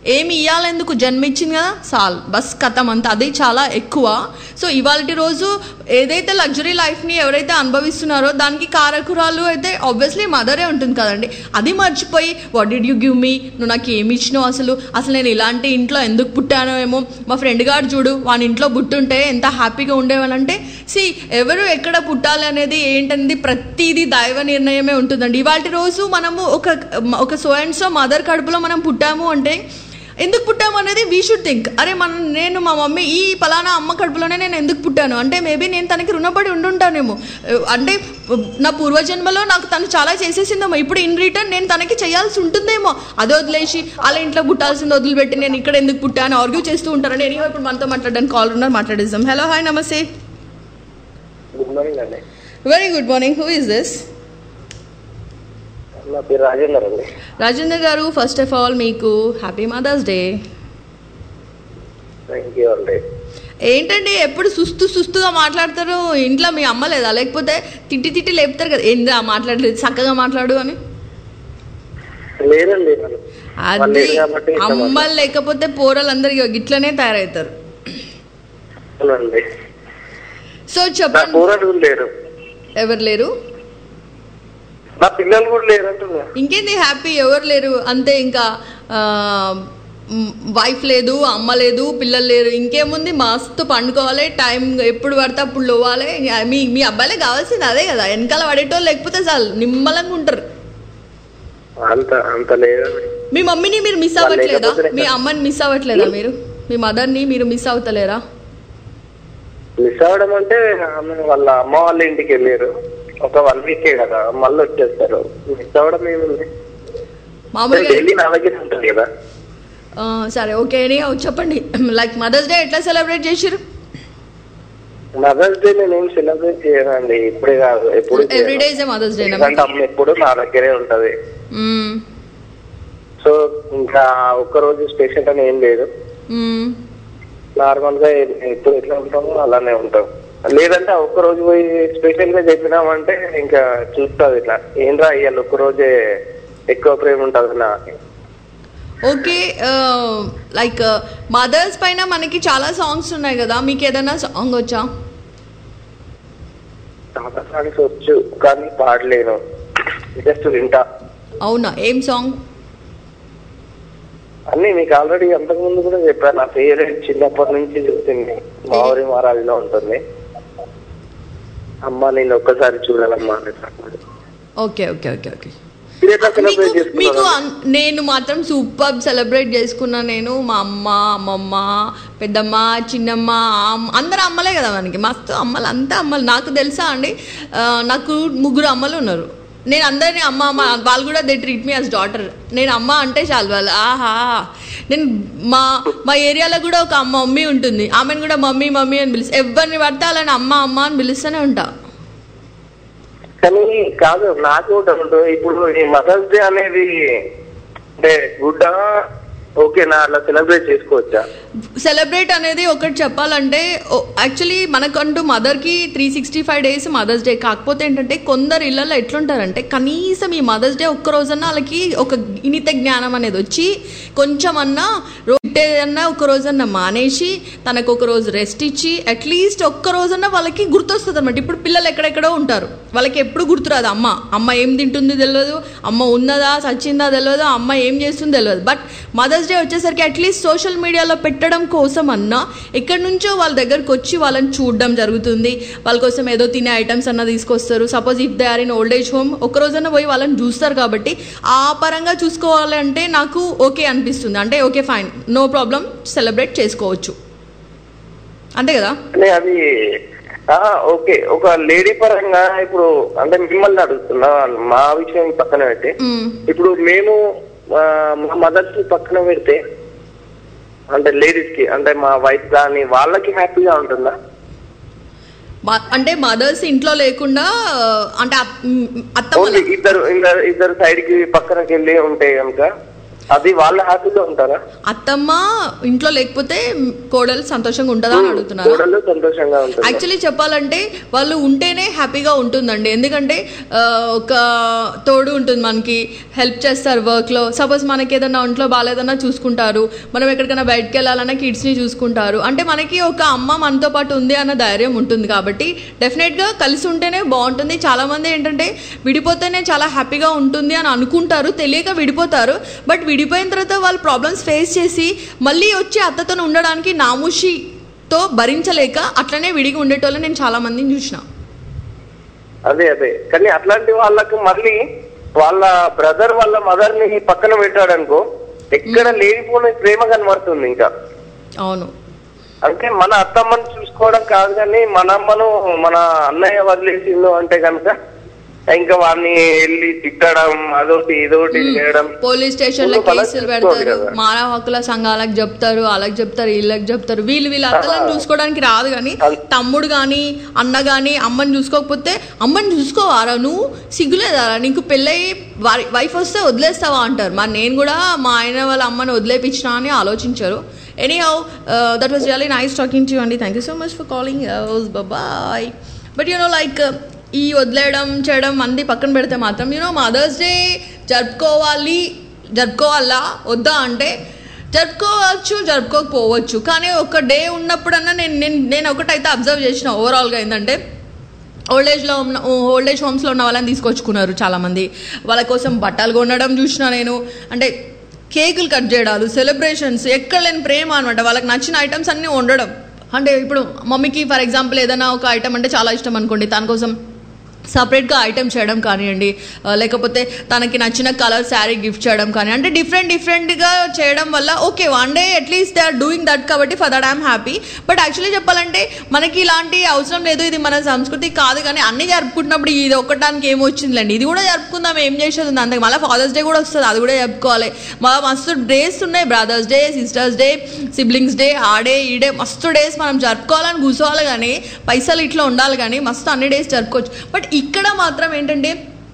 ఏమి ఇవ్వాలెందుకు జన్మించింది కదా సాల్ బస్ కథం అంతా అది చాలా ఎక్కువ సో ఇవాళ రోజు ఏదైతే లగ్జరీ లైఫ్ని ఎవరైతే అనుభవిస్తున్నారో దానికి కారకురాలు అయితే ఆబ్వియస్లీ మదరే ఉంటుంది కదండి అది మర్చిపోయి what did you give me నువ్వు నాకు ఏమి ఇచ్చినావు అసలు అసలు నేను ఇలాంటి ఇంట్లో ఎందుకు పుట్టానో ఏమో మా ఫ్రెండ్ గారు చూడు వాని ఇంట్లో పుట్టుంటే ఎంత హ్యాపీగా ఉండేవాళ్ళంటే సి ఎవరు ఎక్కడ పుట్టాలి అనేది ఏంటనేది ప్రతిదీ దైవ నిర్ణయమే ఉంటుందండి ఇవాళ రోజు మనము ఒక ఒక సో అండ్ సో మదర్ కడుపులో మనం పుట్టాము అంటే ఎందుకు పుట్టాము అనేది వీ షుడ్ థింక్ అరే మనం నేను మా మమ్మీ ఈ పలానా అమ్మ కడుపులోనే నేను ఎందుకు పుట్టాను అంటే మేబీ నేను తనకి రుణపడి ఉండుంటానేమో అంటే నా పూర్వజన్మలో నాకు తను చాలా చేసేసిందేమో ఇప్పుడు ఇన్ రిటర్న్ నేను తనకి చేయాల్సి ఉంటుందేమో అది వదిలేసి అలా ఇంట్లో పుట్టాల్సింది వదిలిపెట్టి నేను ఇక్కడ ఎందుకు పుట్టాను ఆర్గ్యూ చేస్తూ ఉంటాను నేను ఇప్పుడు మనతో మాట్లాడడానికి కాల్ ఉన్నారు మాట్లాడేద్దాం హలో హాయ్ నమస్తే గుడ్ మార్నింగ్ అండి very good morning who is this నా పేరు రాజేందర్ అండి రాజేందర్ గారు ఫస్ట్ ఆఫ్ ఆల్ మీకు happy mother's day thank you అండి ఏంటండి ఎప్పుడు సుస్తు సుస్తుగా మాట్లాడతారు ఇంట్లో మీ అమ్మ లేదా లేకపోతే తిట్టి తిట్టి లేపుతారు కదా ఏందా మాట్లాడలేదు చక్కగా మాట్లాడు అని లేదండి వాళ్ళు అది లేరు కాబట్టి ఇట్లా అమ్మలు లేకపోతే పోరలు అందరు గిట్లనే తయారవుతారు మాట్లాడుతున్నానండి. సో నా చెప్పండి కూరలు కూడా లేరు ఎవరు లేరు నా పిల్లలు కూడా లేరు అంటున్నా ఇంకేంది హ్యాపీ ఎవరు లేరు అంతే ఇంకా వైఫ్ లేదు అమ్మ లేదు పిల్లలు లేరు ఇంకేముంది మస్తు పండుకోవాలి టైం ఎప్పుడు పడితే అప్పుడు లోవాలి ఇంకా మీ మీ అబ్బాయిలే కావాల్సింది అదే కదా వెనకాల పడేటోళ్ళు లేకపోతే చాలు నిమ్మలంగా ఉంటారు అంత అంత లేదండి మీ మమ్మీని మీరు మిస్ వాళ్ళు అవ్వట్లేదా లేకపోతే మీ అమ్మని మిస్ అవ్వట్లేదా మీరు మీ మదర్ని మీరు మిస్ అవుతలేరా మిస్ అవ్వడం అంటే ఆమె వాళ్ళ అమ్మ వాళ్ళ ఇంటికి వెళ్ళారు ఒక వన్ వీకే కదా మళ్ళీ వచ్చేస్తారు మిస్ అవ్వడం ఏముంది మామూలుగా డైలీ నా దగ్గర ఉంటుంది కదా ఆ, సరే ఓకే అని చెప్పండి లైక్ మదర్స్ డే ఎట్లా సెలబ్రేట్ చేసిరు మదర్స్ డే నేను ఏం సెలబ్రేట్ చేయనండి ఇప్పుడే కాదు ఎప్పుడు every day is mother's day ఎందుకంటే అమ్మ ఎప్పుడు నా దగ్గరే ఉంటది సో ఇంకా ఒక్క రోజు స్పెషల్ అని ఏం లేదు నార్మల్ గా ఎప్పుడు ఎట్లా ఉంటామో అలానే ఉంటాం లేదంటే ఆ ఒక్క రోజు పోయి స్పెషల్ గా చెప్పినామంటే ఇంకా చూస్తుంది ఇట్లా ఏంట్రా ఇవాళ ఒక్క రోజే ఎక్కువ ప్రేమ ఉంటుంది నా ఓకే లైక్ మదర్స్ పైన మనకి చాలా సాంగ్స్ ఉన్నాయి కదా మీకు ఏదైనా సాంగ్ వచ్చా చాలా సాంగ్స్ వచ్చు కానీ పాడలేను జస్ట్ వింటా అవునా ఏం సాంగ్ అన్ని మీకు ఆల్రెడీ అంతకు ముందు కూడా చెప్పాను నా ఫేవరెట్ చిన్నప్పటి నుంచి చూస్తుంది మా ఊరి మహారాజులో ఉంటుంది అమ్మ నేను ఒక్కసారి చూడాలమ్మా అనేసి ఓకే ఓకే ఓకే ఓకే మీరు ఎట్లా సెలబ్రేట్ మీకు చేసుకున్నారు అన్- నేను మాత్రం సూపర్ సెలబ్రేట్ చేసుకున్నా నేను మా అమ్మ అమ్మమ్మ పెద్దమ్మ చిన్నమ్మ అమ్మ- అందరు అమ్మలే కదా మనకి మస్తు అమ్మలు అంతా అమ్మలు నాకు తెలుసా అండి ఆ, నాకు ముగ్గురు అమ్మలు ఉన్నారు నేను అందరినీ అమ్మ అమ్మ వాళ్ళు కూడా they treat me as daughter నేను అమ్మ అంటే చాలు వాళ్ళు ఆహా నేను మా మా ఏరియాలో కూడా ఒక అమ్మ మమ్మీ ఉంటుంది ఆమెను కూడా మమ్మీ మమ్మీ అని పిలుస్తా ఎవరిని పడితే అలాని అమ్మ అమ్మ అని పిలుస్తూనే ఉంటా కానీ కాదు నాకు ఒక డౌట్ ఇప్పుడు ఈ మదర్స్ డే అనేది అంటే గుడ్డా ఓకే నా అట్లా సెలబ్రేట్ చేసుకోవచ్చా సెలబ్రేట్ అనేది ఒకటి చెప్పాలంటే యాక్చువల్లీ మనకంటూ మదర్కి three sixty five days mother's day కాకపోతే ఏంటంటే కొందరు ఇళ్ళల్లో ఎట్లుంటారంటే కనీసం ఈ మదర్స్ డే ఒక్క రోజన్నా వాళ్ళకి ఒక ఇనిత జ్ఞానం అనేది వచ్చి కొంచెం అన్నా రొట్టేదన్నా ఒక రోజన్నా మానేసి తనకు ఒక రోజు రెస్ట్ ఇచ్చి అట్లీస్ట్ ఒక్క రోజన్నా వాళ్ళకి గుర్తొస్తుంది అనమాట ఇప్పుడు పిల్లలు ఎక్కడెక్కడో ఉంటారు వాళ్ళకి ఎప్పుడు గుర్తురాదు అమ్మ అమ్మ ఏం తింటుంది తెలియదు అమ్మ ఉన్నదా చచ్చిందా తెలియదు అమ్మ ఏం చేస్తుందో తెలియదు బట్ మదర్స్ డే వచ్చేసరికి అట్లీస్ట్ సోషల్ మీడియాలో పెట్టడం కోసం అన్నా ఎక్కడి నుంచో వాళ్ళ దగ్గరకు వచ్చి వాళ్ళని చూడడం జరుగుతుంది వాళ్ళ కోసం ఏదో తినే ఐటమ్స్ అన్న తీసుకొస్తారు suppose if they are in old age home ఒక రోజన్నా పోయి వాళ్ళని చూస్తారు కాబట్టి ఆ పరంగా చూసుకోవాలి అంటే నాకు ఓకే అనిపిస్తుంది అంటే okay fine no problem celebrate చేసుకోవచ్చు అంతే కదా అంటే అది ఆ, ఓకే ఒక లేడీ పరంగా ఇప్పుడు అంటే మిమ్మల్ని అడుగుతున్నా మా విషయం పక్కన పెట్టి మ్మ్. ఇప్పుడు మేము ఆ, మా మదర్స్ పక్కన పెడితే అంటే లేడీస్ కి అంటే మా వైఫ్ కానీ వాళ్ళకి హ్యాపీగా ఉంటుందా మా- అంటే మదర్స్ ఇంట్లో లేకుండా అంటే అత్- మ్, అత్తమ్మ ఓన్లీ ఇద్దరు ఇద్దరు ఇద్దరు సైడ్ కి పక్కనకి వెళ్ళి ఉంటే కనుక అది వాళ్ళ హ్యాపీలో ఉంటారా అత్తమ్మ ఇంట్లో లేకపోతే కోడలు సంతోషంగా ఉంటుందా అని అడుగుతున్నారు కోడలు సంతోషంగా ఉంటుంది యాక్చువల్లీ చెప్పాలంటే వాళ్ళు ఉంటేనే హ్యాపీగా ఉంటుందండి ఎందుకంటే ఆ, ఒక తోడు ఉంటుంది మనకి హెల్ప్ చేస్తారు వర్క్లో సపోజ్ మనకి ఏదైనా ఒంట్లో బాగాలేదన్నా చూసుకుంటారు మనం ఎక్కడికైనా బయటకు వెళ్ళాలన్నా కిడ్స్ని చూసుకుంటారు అంటే మనకి ఒక అమ్మ మనతో పాటు ఉంది అన్న ధైర్యం ఉంటుంది కాబట్టి డెఫినెట్గా కలిసి ఉంటేనే బాగుంటుంది చాలామంది ఏంటంటే విడిపోతేనే చాలా హ్యాపీగా ఉంటుంది అని అనుకుంటారు తెలియక విడిపోతారు బట్ విడిపోయిన తర్వాత వాళ్ళు ప్రాబ్లమ్స్ ఫేస్ చేసి మళ్ళీ వచ్చి అత్తతో ఉండడానికి నాముషితో భరించలేక అట్లనే విడిగి ఉండేటోళ్ళు నేను చాలా మందిని చూసిన అదే అదే కానీ అట్లాంటి వాళ్ళకు మళ్ళీ వాళ్ళ బ్రదర్ వాళ్ళ మదర్ ని పక్కన పెట్టాడు అనుకో ఎక్కడ లేనిపోయిన ప్రేమ కనబడుతుంది ఇంకా అవును అంటే మన అత్తమ్మని చూసుకోవడం కాదు కానీ మన అమ్మను మన అన్నయ్య వదిలేసిండు అంటే కనుక ఇంకా వాడిని వెళ్ళి తిట్టడం అదొకటి ఇదొకటి చేయడం పోలీస్ స్టేషన్ లో ముందు బలం కేసులు చూసుకోవాలి పెడతారు కదా. మానవ హక్కుల సంఘాలకు చెప్తారు వాళ్ళకి చెప్తారు వీళ్ళకి చెప్తారు వీళ్ళు వీళ్ళ అత్తలను చూసుకోవడానికి రాదు కానీ తమ్ముడు కానీ అన్న కానీ అమ్మని చూసుకోకపోతే అమ్మని చూసుకోవారా నువ్వు సిగ్గులేదారా నీకు పెళ్ళయి వైఫ్ వస్తే వదిలేస్తావా అంటారు మరి నేను కూడా మా ఆయన వాళ్ళ అమ్మని వదిలేపించినా అని ఆలోచించారు any how that was really nice talking to అండి thank you so much for calling bye but you know like ఈ వదిలేయడం చేయడం మంది పక్కన పెడితే మాత్రం యూనో మదర్స్ డే జరుపుకోవాలి జరుపుకోవాలా వద్దా అంటే జరుపుకోవచ్చు జరుపుకోకపోవచ్చు కానీ ఒక డే ఉన్నప్పుడన్నా నేను నేను నేను ఒకటైతే అబ్జర్వ్ చేసిన ఓవరాల్గా ఏంటంటే ఓల్డ్ ఏజ్లో ఉన్న ఓల్డ్ ఏజ్ హోమ్స్లో ఉన్న వాళ్ళని తీసుకొచ్చుకున్నారు చాలామంది వాళ్ళ కోసం బట్టలు కొనడం చూసిన నేను అంటే కేకులు కట్ చేయడాలు సెలబ్రేషన్స్ ఎక్కడ లేని ప్రేమ అనమాట వాళ్ళకి నచ్చిన ఐటమ్స్ అన్నీ వండడం అంటే ఇప్పుడు మమ్మీకి ఫర్ ఎగ్జాంపుల్ ఏదైనా ఒక ఐటమ్ అంటే చాలా ఇష్టం అనుకోండి దాని కోసం సపరేట్గా ఐటమ్ చేయడం కానివ్వండి ఆ, లేకపోతే తనకి నచ్చిన కలర్ శారీ గిఫ్ట్ చేయడం కానీ అంటే డిఫరెంట్ డిఫరెంట్గా చేయడం వల్ల okay one day at least they are doing that కాబట్టి for that I'm happy but actually చెప్పాలంటే మనకి ఇలాంటి అవసరం లేదు ఇది మన సంస్కృతి కాదు కానీ అన్ని జరుపుకుంటున్నప్పుడు ఇది ఒక్కటానికి ఏం వచ్చిందిలేండి ఇది కూడా జరుపుకుందాం ఏం చేసేది ఉంది అంతకు మళ్ళీ ఫాదర్స్ డే కూడా వస్తుంది అది కూడా జరుపుకోవాలి మా మస్తు డేస్ ఉన్నాయి brothers day sisters day siblings day ఆ డే ఈ డే మస్తు డేస్ మనం జరుపుకోవాలని కూర్చోవాలి కానీ పైసలు ఇట్లా ఉండాలి కానీ మస్తు అన్ని డేస్ జరుపుకోవచ్చు బట్ ఇక్కడ మాత్రం ఏంటంటే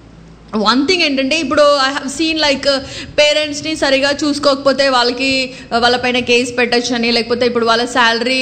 వన్ థింగ్ ఏంటంటే ఇప్పుడు ఐ హ్యావ్ సీన్ లైక్ పేరెంట్స్ని సరిగా చూసుకోకపోతే వాళ్ళకి uh, వాళ్ళపైన కేసు పెట్టచ్చు అని లేకపోతే ఇప్పుడు వాళ్ళ శాలరీ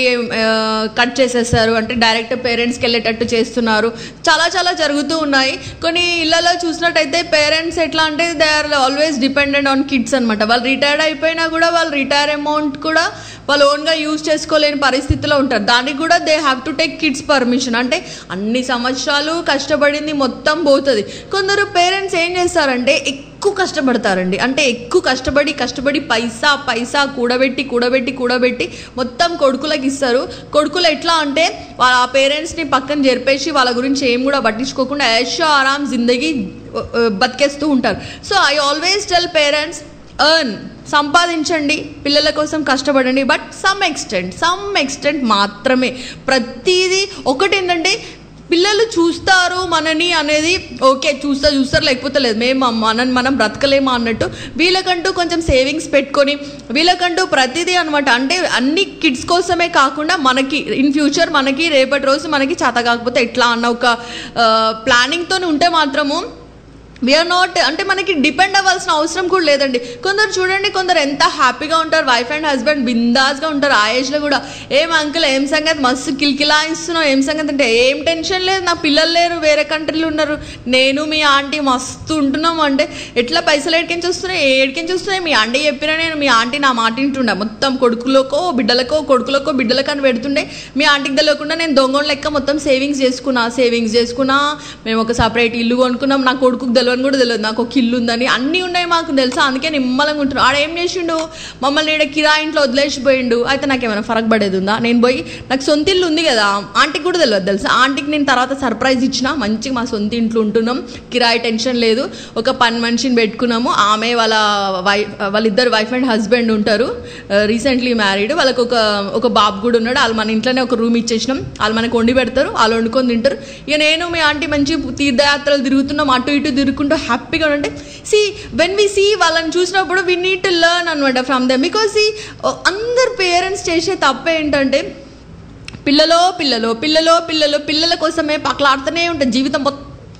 కట్ చేసేస్తారు అంటే డైరెక్ట్ పేరెంట్స్కి వెళ్ళేటట్టు చేస్తున్నారు చాలా చాలా జరుగుతూ ఉన్నాయి కొన్ని ఇళ్లలో చూసినట్టయితే పేరెంట్స్ ఎట్లా అంటే they are always dependent on kids అనమాట వాళ్ళు రిటైర్డ్ అయిపోయినా కూడా వాళ్ళు రిటైర్ అమౌంట్ కూడా వాళ్ళు ఓన్గా యూజ్ చేసుకోలేని పరిస్థితిలో ఉంటారు దానికి కూడా they have to take kids permission అంటే అన్ని సంవత్సరాలు కష్టపడింది మొత్తం పోతుంది కొందరు పేరెంట్స్ ఏం చేస్తారంటే ఎక్కువ కష్టపడతారండి అంటే ఎక్కువ కష్టపడి కష్టపడి పైసా పైసా కూడబెట్టి కూడబెట్టి కూడబెట్టి మొత్తం కొడుకులకు ఇస్తారు కొడుకులు ఎట్లా అంటే వాళ్ళ ఆ పేరెంట్స్ని పక్కన జరిపేసి వాళ్ళ గురించి ఏం కూడా పట్టించుకోకుండా ఐషో ఆరామ్ జిందగీ ఆ, ఆ, బతికేస్తూ ఉంటారు so I always tell parents earn సంపాదించండి పిల్లల కోసం కష్టపడండి but some extent some extent మాత్రమే ప్రతిదీ ఒకటి ఏంటంటే పిల్లలు చూస్తారు మనని అనేది ఓకే చూస్తా చూస్తారు లేకపోతే లేదు మేము మనని మనం బ్రతకలేమా అన్నట్టు వీళ్ళకంటూ కొంచెం సేవింగ్స్ పెట్టుకొని వీళ్ళకంటూ ప్రతిదీ అనమాట అంటే అన్ని కిడ్స్ కోసమే కాకుండా మనకి ఇన్ ఫ్యూచర్ మనకి రేపటి రోజు మనకి చేత కాకపోతే ఎట్లా అన్న ఒక ప్లానింగ్తో ఉంటే మాత్రము వీఆర్ నాట్ అంటే మనకి డిపెండ్ అవ్వాల్సిన అవసరం కూడా లేదండి కొందరు చూడండి కొందరు ఎంత హ్యాపీగా ఉంటారు వైఫ్ అండ్ హస్బెండ్ బిందాస్గా ఉంటారు ఆ ఏజ్లో కూడా ఏం అంకుల్ ఏం సంగతి మస్తు కిల్కిలా ఇస్తున్నావు ఏం సంగతి అంటే ఏం టెన్షన్ లేదు నా పిల్లలు లేరు వేరే కంట్రీలు ఉన్నారు నేను మీ ఆంటీ మస్తు ఉంటున్నాం అంటే ఎట్లా పైసలు ఏడికించి వస్తున్నాయి ఏడికించి వస్తున్నాయి మీ ఆంటీ చెప్పినా నేను మీ ఆంటీ నా మాట వింటుండే మొత్తం కొడుకులకో బిడ్డలకో కొడుకులకో బిడ్డలకో అని పెడుతుండే మీ ఆంటీకి తెలియకుండా నేను దొంగ లెక్క మొత్తం సేవింగ్స్ చేసుకున్నా సేవింగ్స్ చేసుకున్నా మేము ఒక సపరేట్ ఇల్లు కొనుక్కున్నాం నా కొడుకుకి తెలియని కూడా తెలియదు నాకు ఒక ఇల్లు ఉందని అన్నీ ఉన్నాయి మాకు తెలుసా అందుకే నిమ్మలంగా ఉంటున్నాడు ఆడ ఏం చేసిండు మమ్మల్ని ఈడ కిరా ఇంట్లో వదిలేసిపోయిండు అయితే నాకు ఏమైనా ఫరక్ పడేది ఉందా నేను పోయి నాకు సొంత ఇల్లు ఉంది కదా ఆంటీకి కూడా తెలియదు తెలుసా ఆంటీకి నేను తర్వాత సర్ప్రైజ్ ఇచ్చిన మంచిగా మా సొంత ఇంట్లో ఉంటున్నాం కిరాయి టెన్షన్ లేదు ఒక పని మనిషిని పెట్టుకున్నాము ఆమె వాళ్ళ వైఫ్ వాళ్ళిద్దరు వైఫ్ అండ్ హస్బెండ్ ఉంటారు రీసెంట్లీ మ్యారీడ్ వాళ్ళకి ఒక ఒక బాబు కూడా ఉన్నాడు వాళ్ళు మన ఇంట్లోనే ఒక రూమ్ ఇచ్చేసినాం వాళ్ళు మనకు వండి పెడతారు వాళ్ళు వండుకొని తింటారు ఇక నేను మీ ఆంటీ మంచి తీర్థయాత్రలు తిరుగుతున్నాం అటు ఇటు తిరుగుకుంటూ హ్యాపీగా ఉంటే సి వెన్ వి సీ వాళ్ళని చూసినప్పుడు వి నీడ్ టు లెర్న్ అనమాట ఫ్రమ్ దెమ్ బికాస్ సి అందరు పేరెంట్స్ చేసే తప్పు ఏంటంటే పిల్లలో పిల్లలో పిల్లలో పిల్లలు పిల్లల కోసమే పక్కలాడుతూనే ఉంటుంది జీవితం మొత్తం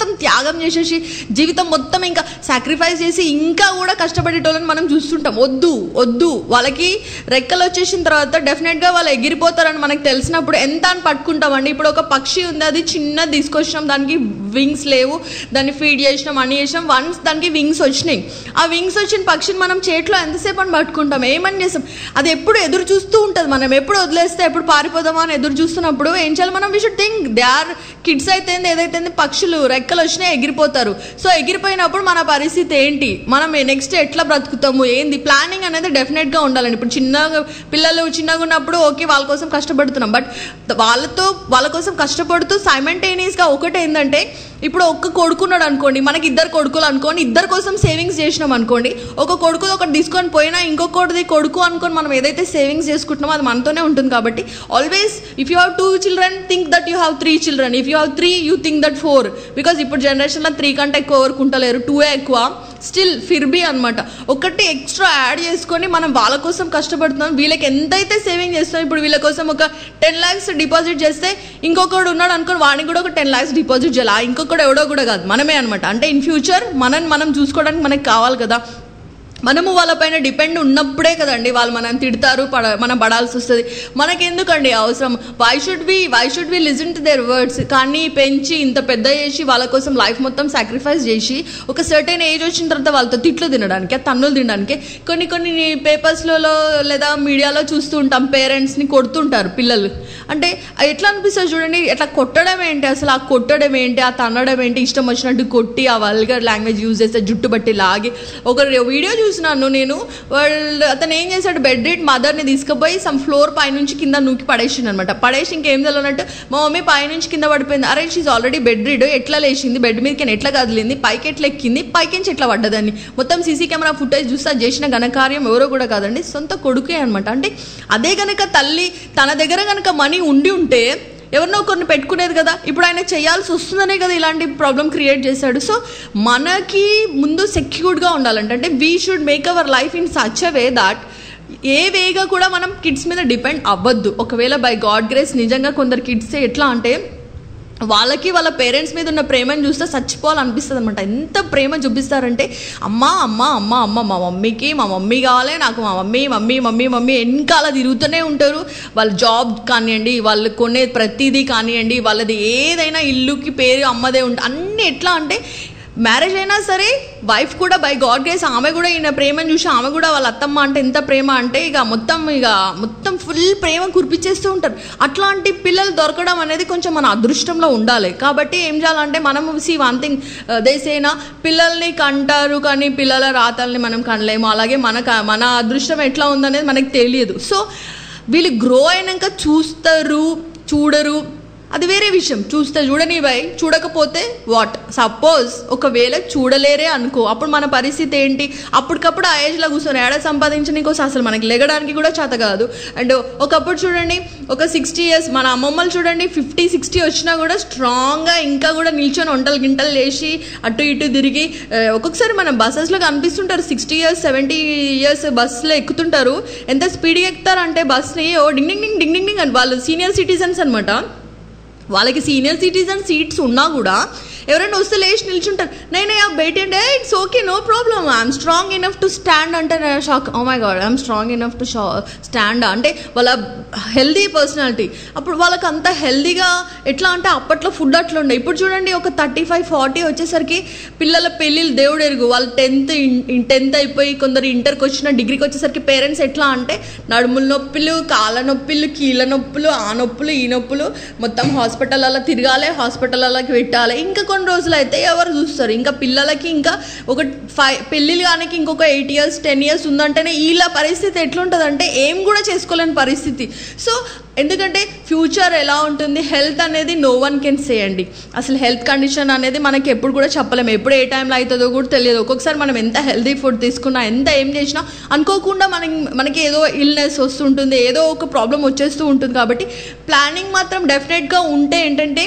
మొత్తం త్యాగం చేసేసి జీవితం మొత్తం ఇంకా సాక్రిఫైస్ చేసి ఇంకా కూడా కష్టపడేటోళ్ళని మనం చూస్తుంటాం వద్దు వద్దు వాళ్ళకి రెక్కలు వచ్చేసిన తర్వాత డెఫినెట్గా వాళ్ళు ఎగిరిపోతారని మనకు తెలిసినప్పుడు ఎంత అని పట్టుకుంటామండి ఇప్పుడు ఒక పక్షి ఉంది అది చిన్నది తీసుకొచ్చినాం దానికి వింగ్స్ లేవు దాన్ని ఫీడ్ చేసినాం అన్ని చేసినాం వన్స్ దానికి వింగ్స్ వచ్చినాయి ఆ వింగ్స్ వచ్చిన పక్షిని మనం చేతిలో ఎంతసేపు అని పట్టుకుంటాం ఏమని చేస్తాం అది ఎప్పుడు ఎదురు చూస్తూ ఉంటుంది మనం ఎప్పుడు వదిలేస్తే ఎప్పుడు పారిపోదామా అని ఎదురు చూస్తున్నప్పుడు ఏం చేయాలి మనం we should think they are kids అయితే ఏదైతే పక్షులు రెక్కలు వచ్చినాయి ఎగిరిపోతారు సో ఎగిరిపోయినప్పుడు మన పరిస్థితి ఏంటి మనం నెక్స్ట్ ఎట్లా బ్రతుకుతాము ఏంది ప్లానింగ్ అనేది డెఫినెట్గా ఉండాలండి ఇప్పుడు చిన్నగా పిల్లలు చిన్నగా ఉన్నప్పుడు ఓకే వాళ్ళ కోసం కష్టపడుతున్నాం బట్ వాళ్ళతో వాళ్ళ కోసం కష్టపడుతూ సైమెంటేనియస్గా ఒకటి ఏంటంటే ఇప్పుడు ఒక్క కొడుకున్నాడు అనుకోండి మనకి ఇద్దరు కొడుకులు అనుకోండి ఇద్దరు కోసం సేవింగ్స్ చేసినాం అనుకోండి ఒక కొడుకు ఒకటి తీసుకొని పోయినా ఇంకొకటిది కొడుకు అనుకొని మనం ఏదైతే సేవింగ్స్ చేసుకుంటున్నామో అది మనతోనే ఉంటుంది కాబట్టి always if you have two children think that you have three children if you have three you think that four because ఇప్పుడు జనరేషన్లో త్రీ కంటే ఎక్కువ కోరుకుంటలేరు టూ ఎక్కువ స్టిల్ ఫిర్బీ అనమాట ఒకటి ఎక్స్ట్రా యాడ్ చేసుకొని మనం వాళ్ళ కోసం కష్టపడుతున్నాం వీళ్ళకి ఎంతైతే సేవింగ్ చేస్తున్నాం ఇప్పుడు వీళ్ళ కోసం ఒక టెన్ ల్యాక్స్ డిపాజిట్ చేస్తే ఇంకొకడు ఉన్నాడు అనుకోని వాడిని కూడా ఒక టెన్ ల్యాక్స్ డిపాజిట్ చేయాలి ఆ ఇంకొకడు ఎవడో కూడా కాదు మనమే అనమాట అంటే ఇన్ ఫ్యూచర్ మనం మనం చూసుకోవడానికి మనకి కావాలి కదా మనము వాళ్ళపైన డిపెండ్ ఉన్నప్పుడే కదండి వాళ్ళు మనం తిడతారు పడ మనం పడాల్సి వస్తుంది మనకెందుకండి అవసరం why should we why should we listen to their words కానీ పెంచి ఇంత పెద్ద చేసి వాళ్ళ కోసం లైఫ్ మొత్తం సాక్రిఫైస్ చేసి ఒక సర్టెన్ ఏజ్ వచ్చిన తర్వాత వాళ్ళతో తిట్లు తినడానికి తన్నులు తినడానికి కొన్ని కొన్ని పేపర్స్లలో లేదా మీడియాలో చూస్తూ ఉంటాం పేరెంట్స్ని కొడుతుంటారు పిల్లలు అంటే ఎట్లా అనిపిస్తుంది చూడండి ఎట్లా కొట్టడం ఏంటి అసలు ఆ కొట్టడం ఏంటి ఆ తన్నడం ఏంటి ఇష్టం వచ్చినట్టు కొట్టి ఆ వల్గర్ లాంగ్వేజ్ యూజ్ చేస్తే జుట్టు బట్టి లాగి ఒక వీడియో చూసినాను నేను వాళ్ళు అతను ఏం చేశాడు బెడ్ రీడ్ మదర్ని తీసుకుపోయి సమ్ ఫ్లోర్ పైనుంచి కింద నూకి పడేసింది అనమాట పడేసి ఇంకేం తెలియనట్టు మా మమ్మీ పైనుంచి కింద పడిపోయింది అరే షీజ్ ఆల్రెడీ బెడ్ రీడ్ ఎట్లా లేచింది బెడ్ మీదకి ఎట్లా కదిలింది పైకి ఎట్లా ఎక్కింది పైకించి ఎట్లా పడ్డదని మొత్తం సీసీ కెమెరా ఫుటేజ్ చూస్తే అది చేసిన ఘనకార్యం ఎవరో కూడా కాదండి సొంత కొడుకే అనమాట అంటే అదే గనక తల్లి తన దగ్గర గనక మనీ ఉండి ఉంటే ఎవరినో కొన్ని పెట్టుకునేది కదా ఇప్పుడు ఆయన చేయాల్సి వస్తుందనే కదా ఇలాంటి ప్రాబ్లం క్రియేట్ చేశాడు సో మనకి ముందు సెక్యూర్డ్గా ఉండాలంటే అంటే we should make our life in such a way that a వేగా కూడా మనం కిడ్స్ మీద డిపెండ్ అవ్వద్దు ఒకవేళ బై గాడ్ గ్రేస్ నిజంగా కొందరు కిడ్స్ ఎట్లా అంటే వాళ్ళకి వాళ్ళ పేరెంట్స్ మీద ఉన్న ప్రేమను చూస్తే చచ్చిపోవాలనిపిస్తుంది అనమాట ఎంత ప్రేమ చూపిస్తారంటే అమ్మ అమ్మ అమ్మ అమ్మ మా మమ్మీకి మా మమ్మీ కావాలి నాకు మా మమ్మీ మమ్మీ మమ్మీ మమ్మీ వెనకాల తిరుగుతూనే ఉంటారు వాళ్ళ జాబ్ కానివ్వండి వాళ్ళు కొనే ప్రతిదీ కానివ్వండి వాళ్ళది ఏదైనా ఇల్లుకి పేరు అమ్మదే ఉంటుంది అన్నీ ఎట్లా అంటే మ్యారేజ్ అయినా సరే వైఫ్ కూడా బై గాడ్ గ్రేస్ ఆమె కూడా ఈయన ప్రేమను చూసి ఆమె కూడా వాళ్ళ అత్తమ్మ అంటే ఎంత ప్రేమ అంటే ఇక మొత్తం ఇక మొత్తం ఫుల్ ప్రేమ కురిపించేస్తూ ఉంటారు అట్లాంటి పిల్లలు దొరకడం అనేది కొంచెం మన అదృష్టంలో ఉండాలి కాబట్టి ఏం చేయాలంటే మనం సి వన్ థింగ్ దేశైనా పిల్లల్ని కంటారు కానీ పిల్లల రాతల్ని మనం కనలేము అలాగే మన మన అదృష్టం ఎట్లా ఉందనేది మనకు తెలియదు సో వీళ్ళు గ్రో అయినాక చూస్తారు చూడరు అది వేరే విషయం చూస్తే చూడని బై చూడకపోతే వాట్ సపోజ్ ఒకవేళ చూడలేరే అనుకో అప్పుడు మన పరిస్థితి ఏంటి అప్పటికప్పుడు ఆ ఏజ్లో కూర్చొని ఏడ సంపాదించని కోసం అసలు మనకి లెగడానికి కూడా చేత కాదు అండ్ ఒకప్పుడు చూడండి ఒక సిక్స్టీ ఇయర్స్ మన అమ్మమ్మలు చూడండి ఫిఫ్టీ సిక్స్టీ వచ్చినా కూడా స్ట్రాంగ్గా ఇంకా కూడా నిల్చొని వంటలు గింటలు చేసి అటు ఇటు తిరిగి ఆ, ఒక్కొక్కసారి మనం బస్సెస్లో కనిపిస్తుంటారు సిక్స్టీ ఇయర్స్ సెవెంటీ ఇయర్స్ బస్సులో ఎక్కుతుంటారు ఎంత స్పీడ్గా ఎక్కుతారంటే బస్ని ఓ డింగ్ డింగ్ డింగ్ డింగ్ డింగ్ డింగ్ అని వాళ్ళు సీనియర్ సిటిజన్స్ అనమాట వాళ్ళకి సీనియర్ సిటిజన్ సీట్స్ ఉన్నా కూడా ఎవరైనా వస్తే లేచి నిల్చుంటారు నేను ఆ బయట అంటే it's okay no problem I'm strong enough to stand అంటే shock oh my god I'm strong enough to stand అంటే వాళ్ళ హెల్దీ పర్సనాలిటీ అప్పుడు వాళ్ళకి అంత హెల్దీగా ఎట్లా అంటే అప్పట్లో ఫుడ్ అట్లా ఉండే ఇప్పుడు చూడండి ఒక థర్టీ ఫైవ్ ఫార్టీ వచ్చేసరికి పిల్లల పెళ్ళిళ్ళు దేవుడు ఎరుగు వాళ్ళు టెన్త్ టెన్త్ అయిపోయి కొందరు ఇంటర్కి వచ్చిన డిగ్రీకి వచ్చేసరికి పేరెంట్స్ ఎట్లా అంటే నడుముల నొప్పులు కాళ్ళ నొప్పులు కీళ్ళ నొప్పులు ఆ నొప్పులు ఈ నొప్పులు మొత్తం హాస్పిటల్లో తిరగాలి హాస్పిటల్లోకి పెట్టాలి ఇంకా కొన్ని రోజులు అయితే ఎవరు చూస్తారు ఇంకా పిల్లలకి ఇంకా ఒక ఫైవ్ పెళ్ళిళ్ళు కానీ ఇంకొక ఎయిట్ ఇయర్స్ టెన్ ఇయర్స్ ఉందంటేనే వీళ్ళ పరిస్థితి ఎట్లుంటుందంటే ఏం కూడా చేసుకోలేని పరిస్థితి సో ఎందుకంటే ఫ్యూచర్ ఎలా ఉంటుంది హెల్త్ అనేది నో వన్ కెన్ సే అండి అసలు హెల్త్ కండిషన్ అనేది మనకి ఎప్పుడు కూడా చెప్పలేము ఎప్పుడు ఏ టైంలో అవుతుందో కూడా తెలియదు ఒక్కొక్కసారి మనం ఎంత హెల్తీ ఫుడ్ తీసుకున్నా ఎంత ఏం చేసినా అనుకోకుండా మనకి మనకి ఏదో ఇల్నెస్ వస్తుంటుంది ఏదో ఒక ప్రాబ్లం వచ్చేస్తూ ఉంటుంది కాబట్టి ప్లానింగ్ మాత్రం డెఫినెట్గా ఉంటే ఏంటంటే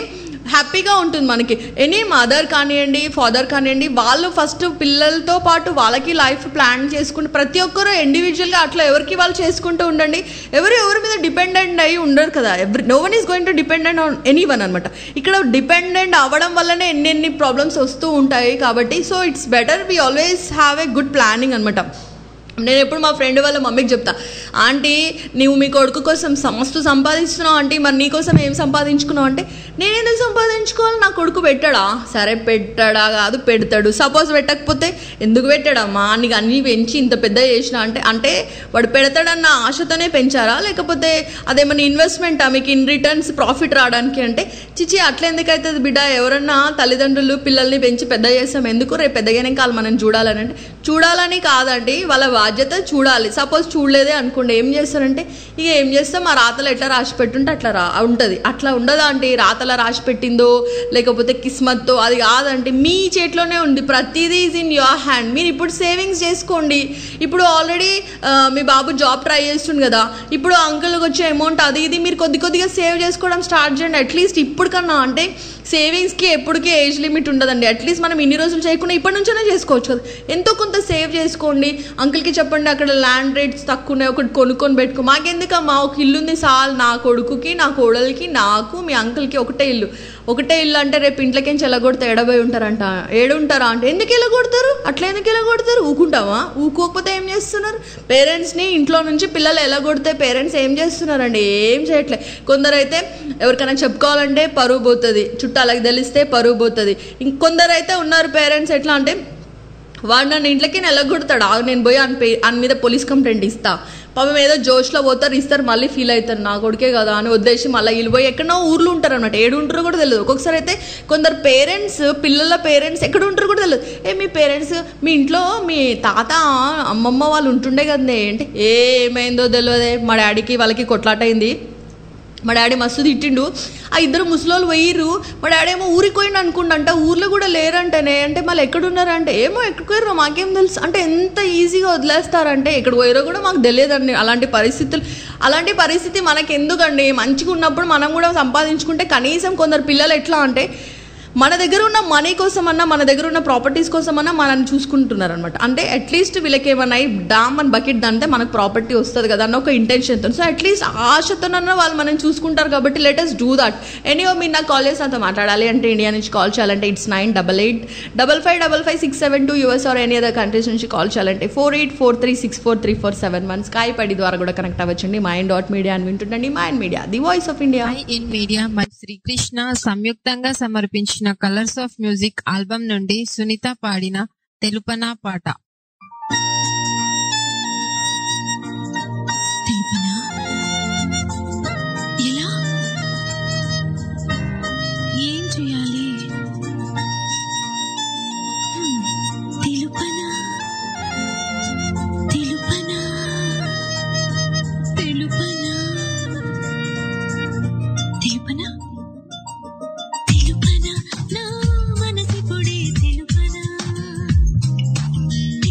హ్యాపీగా ఉంటుంది మనకి ఎనీ మదర్ కానివ్వండి ఫాదర్ కానివ్వండి వాళ్ళు ఫస్ట్ పిల్లలతో పాటు వాళ్ళకి లైఫ్ ప్లాన్ చేసుకుంటూ ప్రతి ఒక్కరు ఇండివిజువల్గా అట్లా ఎవరికి వాళ్ళు చేసుకుంటూ ఉండండి ఎవరు ఎవరి మీద డిపెండెంట్ అయ్యి ఉండరు కదా every no one is going to dependent on anyone అనమాట ఇక్కడ డిపెండెంట్ అవ్వడం వల్లనే ఎన్ని ఎన్ని ప్రాబ్లమ్స్ వస్తూ ఉంటాయి కాబట్టి so it's better we always have a good planning అనమాట నేను ఎప్పుడు మా ఫ్రెండ్ వాళ్ళ మమ్మీకి చెప్తా ఆంటీ నువ్వు మీ కొడుకు కోసం మస్తు సంపాదిస్తున్నావు ఆంటీ మరి నీ కోసం ఏం సంపాదించుకున్నావు అంటే నేను ఎందుకు సంపాదించుకోవాలి నా కొడుకు పెట్టాడా సరే పెట్టాడా కాదు పెడతాడు సపోజ్ పెట్టకపోతే ఎందుకు పెట్టాడమ్మా నీకు అన్నీ పెంచి ఇంత పెద్ద చేసిన అంటే అంటే వాడు పెడతాడన్న ఆశతోనే పెంచారా లేకపోతే అదేమన్నా ఇన్వెస్ట్మెంటా మీకు ఇన్ రిటర్న్స్ ప్రాఫిట్ రావడానికి అంటే చిచి అట్లా ఎందుకు అవుతుంది బిడ్డ ఎవరన్నా తల్లిదండ్రులు పిల్లల్ని పెంచి పెద్ద చేస్తాం ఎందుకు రేపు పెద్దగానే కాదు మనం చూడాలని అంటే చూడాలని కాదండి వాళ్ళ బాధ్యత చూడాలి సపోజ్ చూడలేదే అనుకోండి ఏం చేస్తారంటే ఇక ఏం చేస్తాం ఆ రాతలు ఎట్లా రాసి పెట్టుంటే అట్లా రా ఉంటుంది అట్లా ఉండదా అంటే రాతల రాసి పెట్టిందో లేకపోతే కిస్మత్తో అది కాదంటే మీ చేతిలోనే ఉంది ప్రతిదీ ఈజ్ ఇన్ యువర్ హ్యాండ్ మీరు ఇప్పుడు సేవింగ్స్ చేసుకోండి ఇప్పుడు ఆల్రెడీ మీ బాబు జాబ్ ట్రై చేస్తుండు కదా ఇప్పుడు అంకుల్కి వచ్చే అమౌంట్ అది ఇది మీరు కొద్ది కొద్దిగా సేవ్ చేసుకోవడం స్టార్ట్ చేయండి అట్లీస్ట్ ఇప్పుడు కన్నా అంటే సేవింగ్స్కి ఎప్పటికీ ఏజ్ లిమిట్ ఉండదండి అట్లీస్ట్ మనం ఇన్ని రోజులు చేయకుండా ఇప్పటి నుంచైనా చేసుకోవచ్చు కదా ఎంతో కొంత సేవ్ చేసుకోండి అంకుల్కి చెప్పండి అక్కడ ల్యాండ్ రేట్స్ తక్కువ ఉన్నాయి ఒకటి కొనుక్కొని పెట్టుకో మాకెందుకమ్మా ఒక ఇల్లు ఉంది సాల్ నా కొడుకుకి నా కోడలికి నాకు మీ అంకుల్కి ఒకటే ఇల్లు ఒకటే ఇల్లు అంటే రేపు ఇంట్లోకేం చెల్లగొడితే ఎడబోయి ఉంటారంట ఏడుంటారా అంటే ఎందుకు వెళ్ళగొడతారు అట్లా ఎందుకు వెళ్ళగొడతారు ఊకుంటావా ఊకోకపోతే ఏం చేస్తున్నారు పేరెంట్స్ని ఇంట్లో నుంచి పిల్లలు ఎలాగొడితే పేరెంట్స్ ఏం చేస్తున్నారండి ఏం చేయట్లే కొందరైతే ఎవరికైనా చెప్పుకోవాలంటే పరువు పోతుంది చుట్టాలకు తెలిస్తే పరువు పోతుంది ఇంకొందరైతే ఉన్నారు పేరెంట్స్ ఎట్లా అంటే వాడు నన్ను ఇంట్లోకి నెలగొడతాడు ఆగు నేను పోయి అని పే అని మీద పోలీస్ కంప్లైంట్ ఇస్తా పాపం ఏదో జోష్లో పోతారు ఇస్తారు మళ్ళీ ఫీల్ అవుతారు నా కొడుకే కదా అని వదిలేసి మళ్ళీ వీళ్ళు పోయి ఎక్కడో ఊర్లు ఉంటారు అనమాట ఏడు ఉంటారో కూడా తెలియదు ఒక్కొక్కసారి అయితే కొందరు పేరెంట్స్ పిల్లల పేరెంట్స్ ఎక్కడ ఉంటారో కూడా తెలియదు ఏ మీ పేరెంట్స్ మీ ఇంట్లో మీ తాత అమ్మమ్మ వాళ్ళు ఉంటుండే కదండి ఏంటి ఏ ఏమైందో తెలియదే మా డాడీకి వాళ్ళకి కొట్లాట అయింది మా డాడీ మస్తు తిట్టిండు ఆ ఇద్దరు ముసలోళ్ళు పోయిర్రు మా డాడీ ఏమో ఊరికి పోయిండు అనుకుంటంట ఊర్లో కూడా లేరంటనే అంటే మళ్ళీ ఎక్కడున్నారంటే ఏమో ఎక్కడికి పోయారో మాకేం తెలుసు అంటే ఎంత ఈజీగా వదిలేస్తారంటే ఎక్కడ పోయారో కూడా మాకు తెలియదండి అలాంటి పరిస్థితులు అలాంటి పరిస్థితి మనకి ఎందుకండి మంచిగా ఉన్నప్పుడు మనం కూడా సంపాదించుకుంటే కనీసం కొందరు పిల్లలు ఎట్లా అంటే మన దగ్గర ఉన్న మనీ కోసమన్నా మన దగ్గర ఉన్న ప్రాపర్టీస్ కోసమన్నా మనల్ని చూసుకుంటున్నారు అనమాట అంటే అట్లీస్ట్ వీళ్ళకి ఏమన్నా అయ్యి డామ్ అని బకెట్ అంటే మనకు ప్రాపర్టీ వస్తుంది కదా అన్న ఒక ఇంటెన్షన్తో సో అట్లీస్ట్ ఆశతోనన్నా వాళ్ళు మనం చూసుకుంటారు కాబట్టి లెటెస్ డూ దట్ ఎనీవో మీరు నాకు కాల్ చేసి నాతో మాట్లాడాలి అంటే ఇండియా నుంచి కాల్ చేయాలంటే it's nine double eight double five double five six seven two US or any other countries నుంచి కాల్ చేయాలంటే four eight four three six four three four seven one స్కై పడి ద్వారా కూడా కనెక్ట్ అవ్వచ్చండి మైండ్ డాట్ మీడియా అని వింటుండండి mind media the voice of India I in media మరి శ్రీకృష్ణ సంయుక్తంగా సమర్పించిన కలర్స్ ఆఫ్ మ్యూజిక్ ఆల్బమ్ నుండి సునీత పాడిన తెలుపనా పాట తెలుపనా ఎలా ఏం చేయాలి హ్మ్, తెలుపనా తెలుపనా తెలుపనా తెలుపనా తెలుపనా నా మనసిపుడే తెలుపనా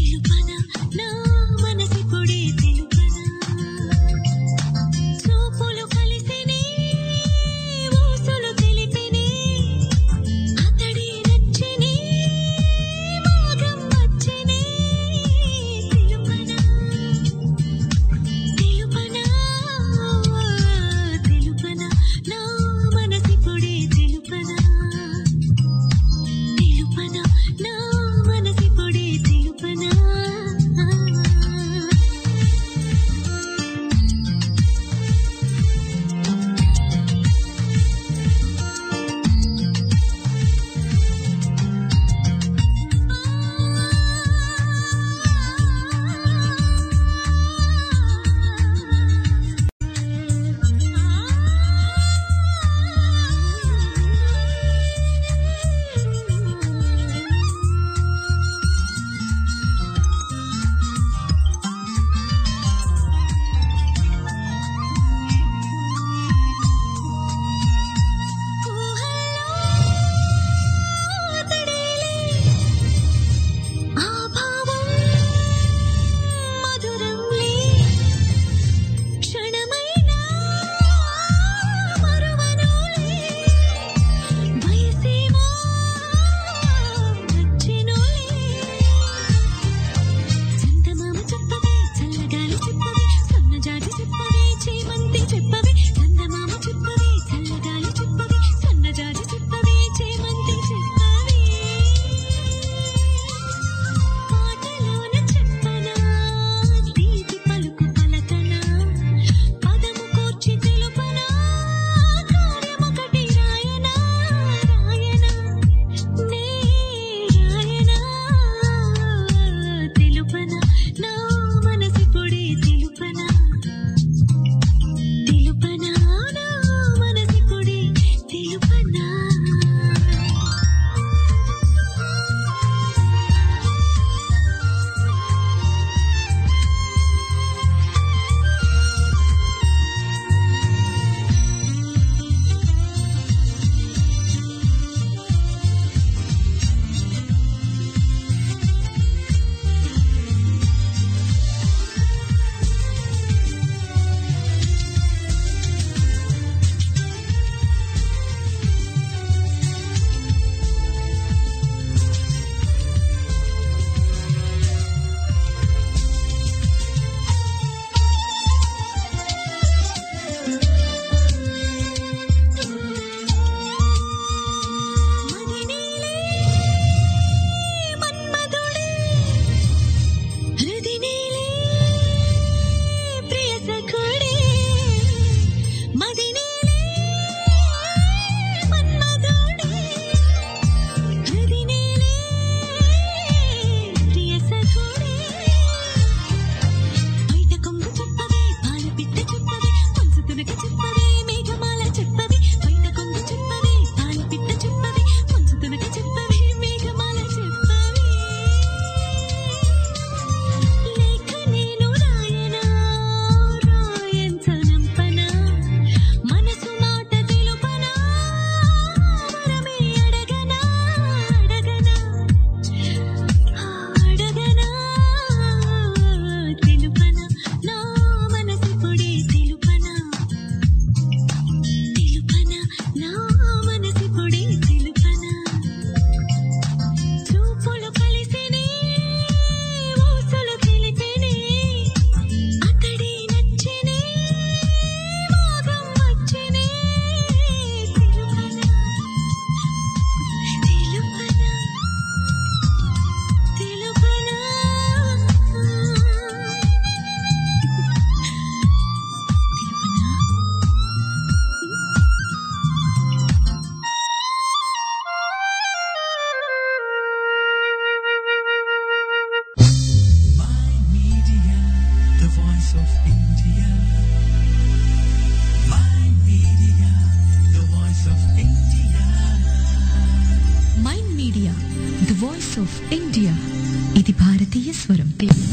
వాయిస్ ఆఫ్ ఇండియా ఇది భారతీయ స్వరం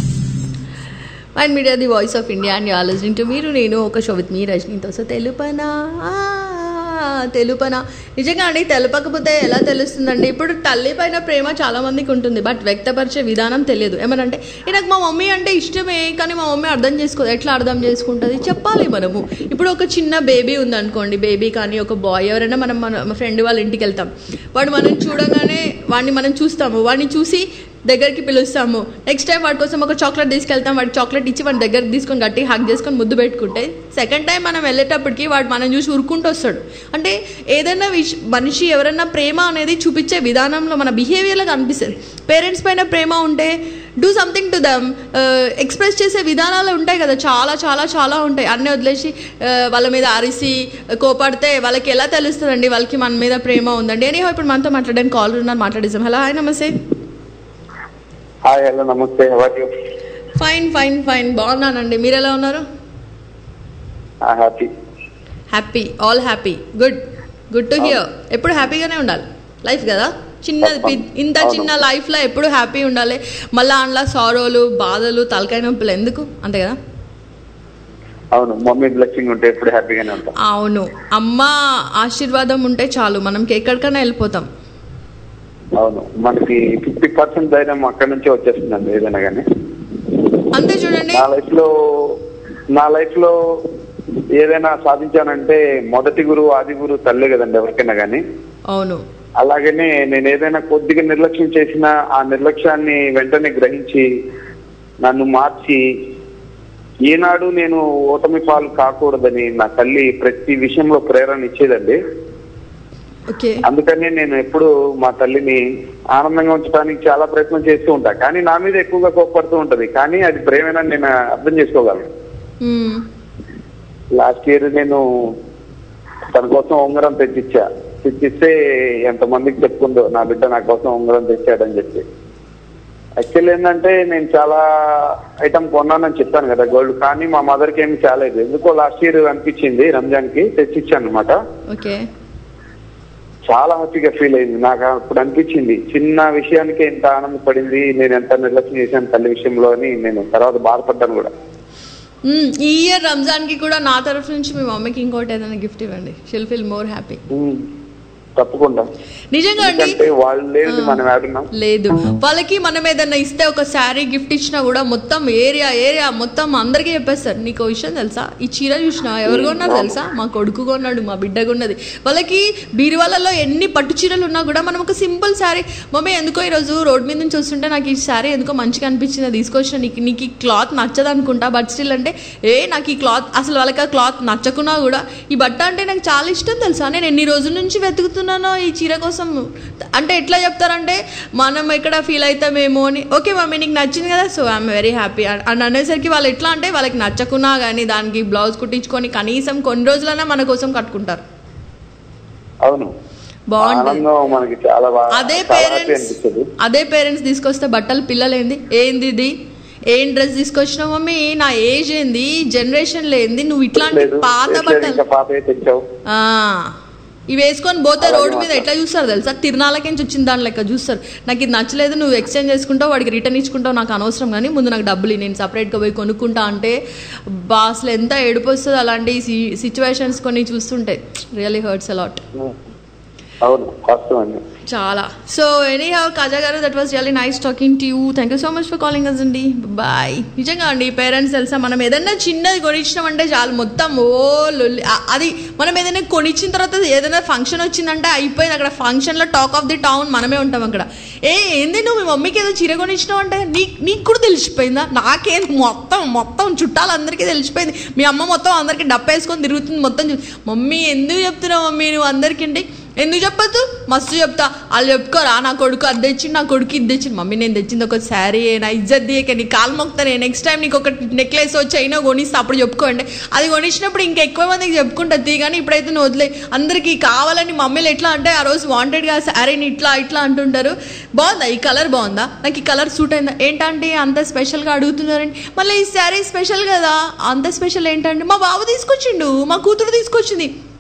mind media the voice of India and are listening to మీరు నేను ఒక షో విత్ మీ రజనీతో సో తెలుపనా ఆ, తెలుపనా నిజంగా అండి తెలపకపోతే ఎలా తెలుస్తుందండి ఇప్పుడు తల్లి పైన ప్రేమ చాలా మందికి ఉంటుంది బట్ వ్యక్తపరిచే విధానం తెలియదు ఏమనంటే "ఏ, నాకు మా మమ్మీ అంటే ఇష్టమే కానీ మా మమ్మీ అర్థం చేసుకోదు ఎట్లా అర్థం చేసుకుంటుంది చెప్పాలి మనము ఇప్పుడు ఒక చిన్న బేబీ ఉందనుకోండి బేబీ కానీ ఒక బాయ్ ఎవరైనా మనం మన ఫ్రెండ్ వాళ్ళ ఇంటికి వెళ్తాం వాడు మనం చూడగానే వాడిని మనం చూస్తాము వాడిని చూసి దగ్గరికి పిలుస్తాము నెక్స్ట్ టైం వాడి కోసం ఒక చాక్లెట్ తీసుకెళ్తాం వాడి చాక్లెట్ ఇచ్చి వాడి దగ్గరికి తీసుకొని గట్టి హక్ చేసుకొని ముద్దు పెట్టుకుంటే సెకండ్ టైం మనం వెళ్ళేటప్పటికి వాడు మనం చూసి ఉరుకుంటూ వస్తాడు అంటే ఏదైనా విష మనిషి ఎవరైనా ప్రేమ అనేది చూపించే విధానంలో మన బిహేవియర్లో కనిపిస్తుంది పేరెంట్స్ పైన ప్రేమ ఉంటే do something to them express చేసే విధానాలు ఉంటాయి కదా చాలా చాలా చాలా ఉంటాయి అన్నీ వదిలేసి ఆ, వాళ్ళ మీద అరిసి కోపడితే వాళ్ళకి ఎలా తెలుస్తుందండి వాళ్ళకి మన మీద ప్రేమ ఉందండి ఎనీ ఇప్పుడు మనతో మాట్లాడడానికి కాల్ ఉన్నారు మాట్లాడేసాం హలో హాయ్ నమస్తే హాయ్ హలో నమస్తే హవర్ యూ ఫైన్ ఫైన్ ఫైన్ బాగున్నానండి మీరు ఎలా ఉన్నారు happy happy all happy good good to hear ఎప్పుడు హ్యాపీగానే ఉండాలి లైఫ్ కదా చిన్నది పి- ఇంత చిన్న లైఫ్లో ఎప్పుడు హ్యాపీ ఉండాలి మళ్ళీ అందులో సారోలు బాధలు తలకాయ నొప్పులు ఎందుకు అంతే కదా అవును మమ్మీ బ్లెస్సింగ్ ఉంటే ఎప్పుడు హ్యాపీగానే ఉంటాం అవును అమ్మ ఆశీర్వాదం ఉంటే చాలు మనం ఎక్కడికైనా వెళ్ళిపోతాం అవును మనకి ఫిఫ్టీ పర్సెంట్ ధైర్యం అక్కడి నుంచే వచ్చేస్తుందండి ఏదైనా కానీ అంతే చూడండి నా లైఫ్ లో నా లైఫ్ లో ఏదైనా సాధించానంటే మొదటి గురువు ఆది గురువు తల్లే కదండి ఎవరికైనా కానీ అవును అలాగనే నేను ఏదైనా కొద్దిగా నిర్లక్ష్యం చేసినా ఆ నిర్లక్ష్యాన్ని వెంటనే గ్రహించి నన్ను మార్చి ఈనాడు నేను ఓటమి పాలు కాకూడదని నా తల్లి ప్రతి విషయంలో ప్రేరణ ఇచ్చేదండి ఓకే అందుకని నేను ఎప్పుడు మా తల్లిని ఆనందంగా ఉంచడానికి చాలా ప్రయత్నం చేస్తూ ఉంటా కానీ నా మీద ఎక్కువగా కోప్పడుతూ ఉంటది కానీ అది ప్రేమేనని నేను అర్థం చేసుకోగలను మ్మ్. లాస్ట్ ఇయర్ నేను తన కోసం ఉంగరం తెచ్చిచ్చా తెచ్చిస్తే ఎంతమందికి చెప్పుకుందో నా బిడ్డ నా కోసం ఉంగరం తెచ్చాడని చెప్పి యాక్చువల్ ఏంటంటే నేను చాలా ఐటమ్ కొన్నానని చెప్పాను కదా గోల్డ్ కానీ మా మదర్కి ఏమి చాలేదు ఎందుకో లాస్ట్ ఇయర్ అనిపించింది రంజాన్ కి తెచ్చిచ్చాను అనమాట ఓకే చాలా హ్యాపీగా ఫీల్ అయింది నాకు అప్పుడు అనిపించింది చిన్న విషయానికే ఇంత ఆనందపడింది నేను ఎంత నిర్లక్ష్యం చేశాను తల్లి విషయంలో అని నేను తర్వాత బాధపడ్డాను కూడా మ్మ్. ఈ ఇయర్ రంజాన్కి కూడా నా తరఫు నుంచి మీ మమ్మీకి ఇంకోటి ఏదైనా గిఫ్ట్ ఇవ్వండి she'll feel more happy um, తప్పకుండా నిజంగా అండి ఎందుకంటే వాళ్ళు లేదు మనం ఆడున్నాం లేదు వాళ్ళకి మనం ఏదన్నా ఇస్తే ఒక శారీ గిఫ్ట్ ఇచ్చినా కూడా మొత్తం ఏరియా ఏరియా మొత్తం అందరికీ చెప్పేస్తారు నీకు ఓ విషయం తెలుసా ఈ చీర చూసినా ఎవరు కొన్నారు తెలుసా మా కొడుకు కొన్నాడు మా బిడ్డ కొన్నది వాళ్ళకి బీరువాలలో ఎన్ని పట్టు చీరలు ఉన్నా కూడా మనం ఒక సింపుల్ శారీ మమ్మీ ఎందుకో ఈరోజు రోడ్ మీద నుంచి వస్తుంటే నాకు ఈ శారీ ఎందుకో మంచిగా అనిపించింది అది తీసుకొచ్చిన నీకు నీకు ఈ క్లాత్ నచ్చదు అనుకుంటా బట్ స్టిల్ అంటే ఏ నాకు ఈ క్లాత్ అసలు వాళ్ళకి ఆ క్లాత్ నచ్చకున్నా కూడా ఈ బట్ట అంటే నాకు చాలా ఇష్టం తెలుసా నేను ఎన్ని రోజుల నుంచి వెతుకుతున్నానో ఈ చీర కోసం అంటే ఎట్లా చెప్తారంటే మనం ఎక్కడ ఫీల్ అవుతామేమో అని ఓకే మమ్మీ నీకు నచ్చింది కదా సో ఐఎమ్ వెరీ హ్యాపీ అని అనేసరికి వాళ్ళు ఎట్లా అంటే వాళ్ళకి నచ్చకున్నా కానీ దానికి బ్లౌజ్ కుట్టించుకొని కనీసం కొన్ని రోజులైనా మన కోసం కట్టుకుంటారు అవును బాగుంటుంది ఆనందం మనకి చాలా బాగా అదే చాలా happy పేరెంట్స్ అనిపిస్తుంది అదే పేరెంట్స్ తీసుకొస్తే బట్టలు పిల్లలు ఏంది ఏంది ఇది ఏం డ్రెస్ తీసుకొచ్చినావు మమ్మీ నా ఏజ్ ఏంది జనరేషన్ లేంది నువ్వు ఇట్లాంటి లేదు పాత లేదు, బట్టలు ఇంకా పాత తెచ్చావు ఆ, ఇవి వేసుకొని పోతే అలాగే రోడ్డు మీద మాట్లాడు. ఎట్లా చూస్తారు తెలుసా తిరునాళ్ళకించి వచ్చిన దాని లెక్క చూస్తారు నాకు ఇది నచ్చలేదు నువ్వు ఎక్స్చేంజ్ చేసుకుంటావు వాడికి రిటర్న్ ఇచ్చుకుంటావు నాకు అనవసరం కానీ ముందు నాకు డబ్బులు ఇయ్యి, నేను సపరేట్గా పోయి కొనుక్కుంటా అంటే బా అసలు ఎంత ఏడుపు వస్తుంది అలాంటి సిచ్యువేషన్స్ కొన్ని చూస్తుంటే రియలీ హర్ట్స్ అలాట్ అవును కష్టం అండి చాలా సో ఎనీ హౌ కాజా గారు that was really nice talking to you thank you so much for calling us అండి బాయ్ నిజంగా అండి పేరెంట్స్ తెలుసా మనం ఏదైనా చిన్నది కొనిచ్చినామంటే చాలు మొత్తం ఓ లొల్లి ఆ- అది మనం ఏదైనా కొనిచ్చిన తర్వాత ఏదైనా ఫంక్షన్ వచ్చిందంటే అయిపోయింది అక్కడ ఫంక్షన్లో టాక్ ఆఫ్ ది టౌన్ మనమే ఉంటాం అక్కడ ఏ ఏంది నువ్వు మీ మమ్మీకి ఏదో చీర కొనిచ్చినావు అంటే నీకు నీకు కూడా తెలిసిపోయిందా నాకేం మొత్తం మొత్తం చుట్టాలందరికీ తెలిసిపోయింది మీ అమ్మ మొత్తం అందరికీ డప్పేసుకొని తిరుగుతుంది మొత్తం చూ- మమ్మీ ఎందుకు చెప్తున్నావు మమ్మీ నువ్వు అందరికీ అంటే ఎందుకు చెప్పొద్దు మస్తు చెప్తా వాళ్ళు చెప్పుకోరా నా కొడుకు అది తెచ్చింది నా కొడుకు ఇది తెచ్చింది మమ్మీ నేను తెచ్చింది ఒక శారీ నా ఇజ్జత్ దియక నీ కాలు మొక్తానే నెక్స్ట్ టైం నీకు ఒక నెక్లెస్ చైనా కొనిస్తా అప్పుడు చెప్పుకోండి అది కొనిచ్చినప్పుడు ఇంకా ఎక్కువ మందికి చెప్పుకుంటుంది తీ కానీ ఇప్పుడైతే నువ్వు వదిలే అందరికీ కావాలని మమ్మీలు ఎట్లా అంటే ఆ రోజు వాంటెడ్గా శారీని ఇట్లా ఇట్లా అంటుంటారు బాగుందా ఈ కలర్ బాగుందా నాకు ఈ కలర్ సూట్ అయిందా ఏంటంటే అంత స్పెషల్గా అడుగుతున్నారండి మళ్ళీ ఈ శారీ స్పెషల్ కదా అంత స్పెషల్ ఏంటంటే మా బాబు తీసుకొచ్చిండు మా కూతురు తీసుకొచ్చింది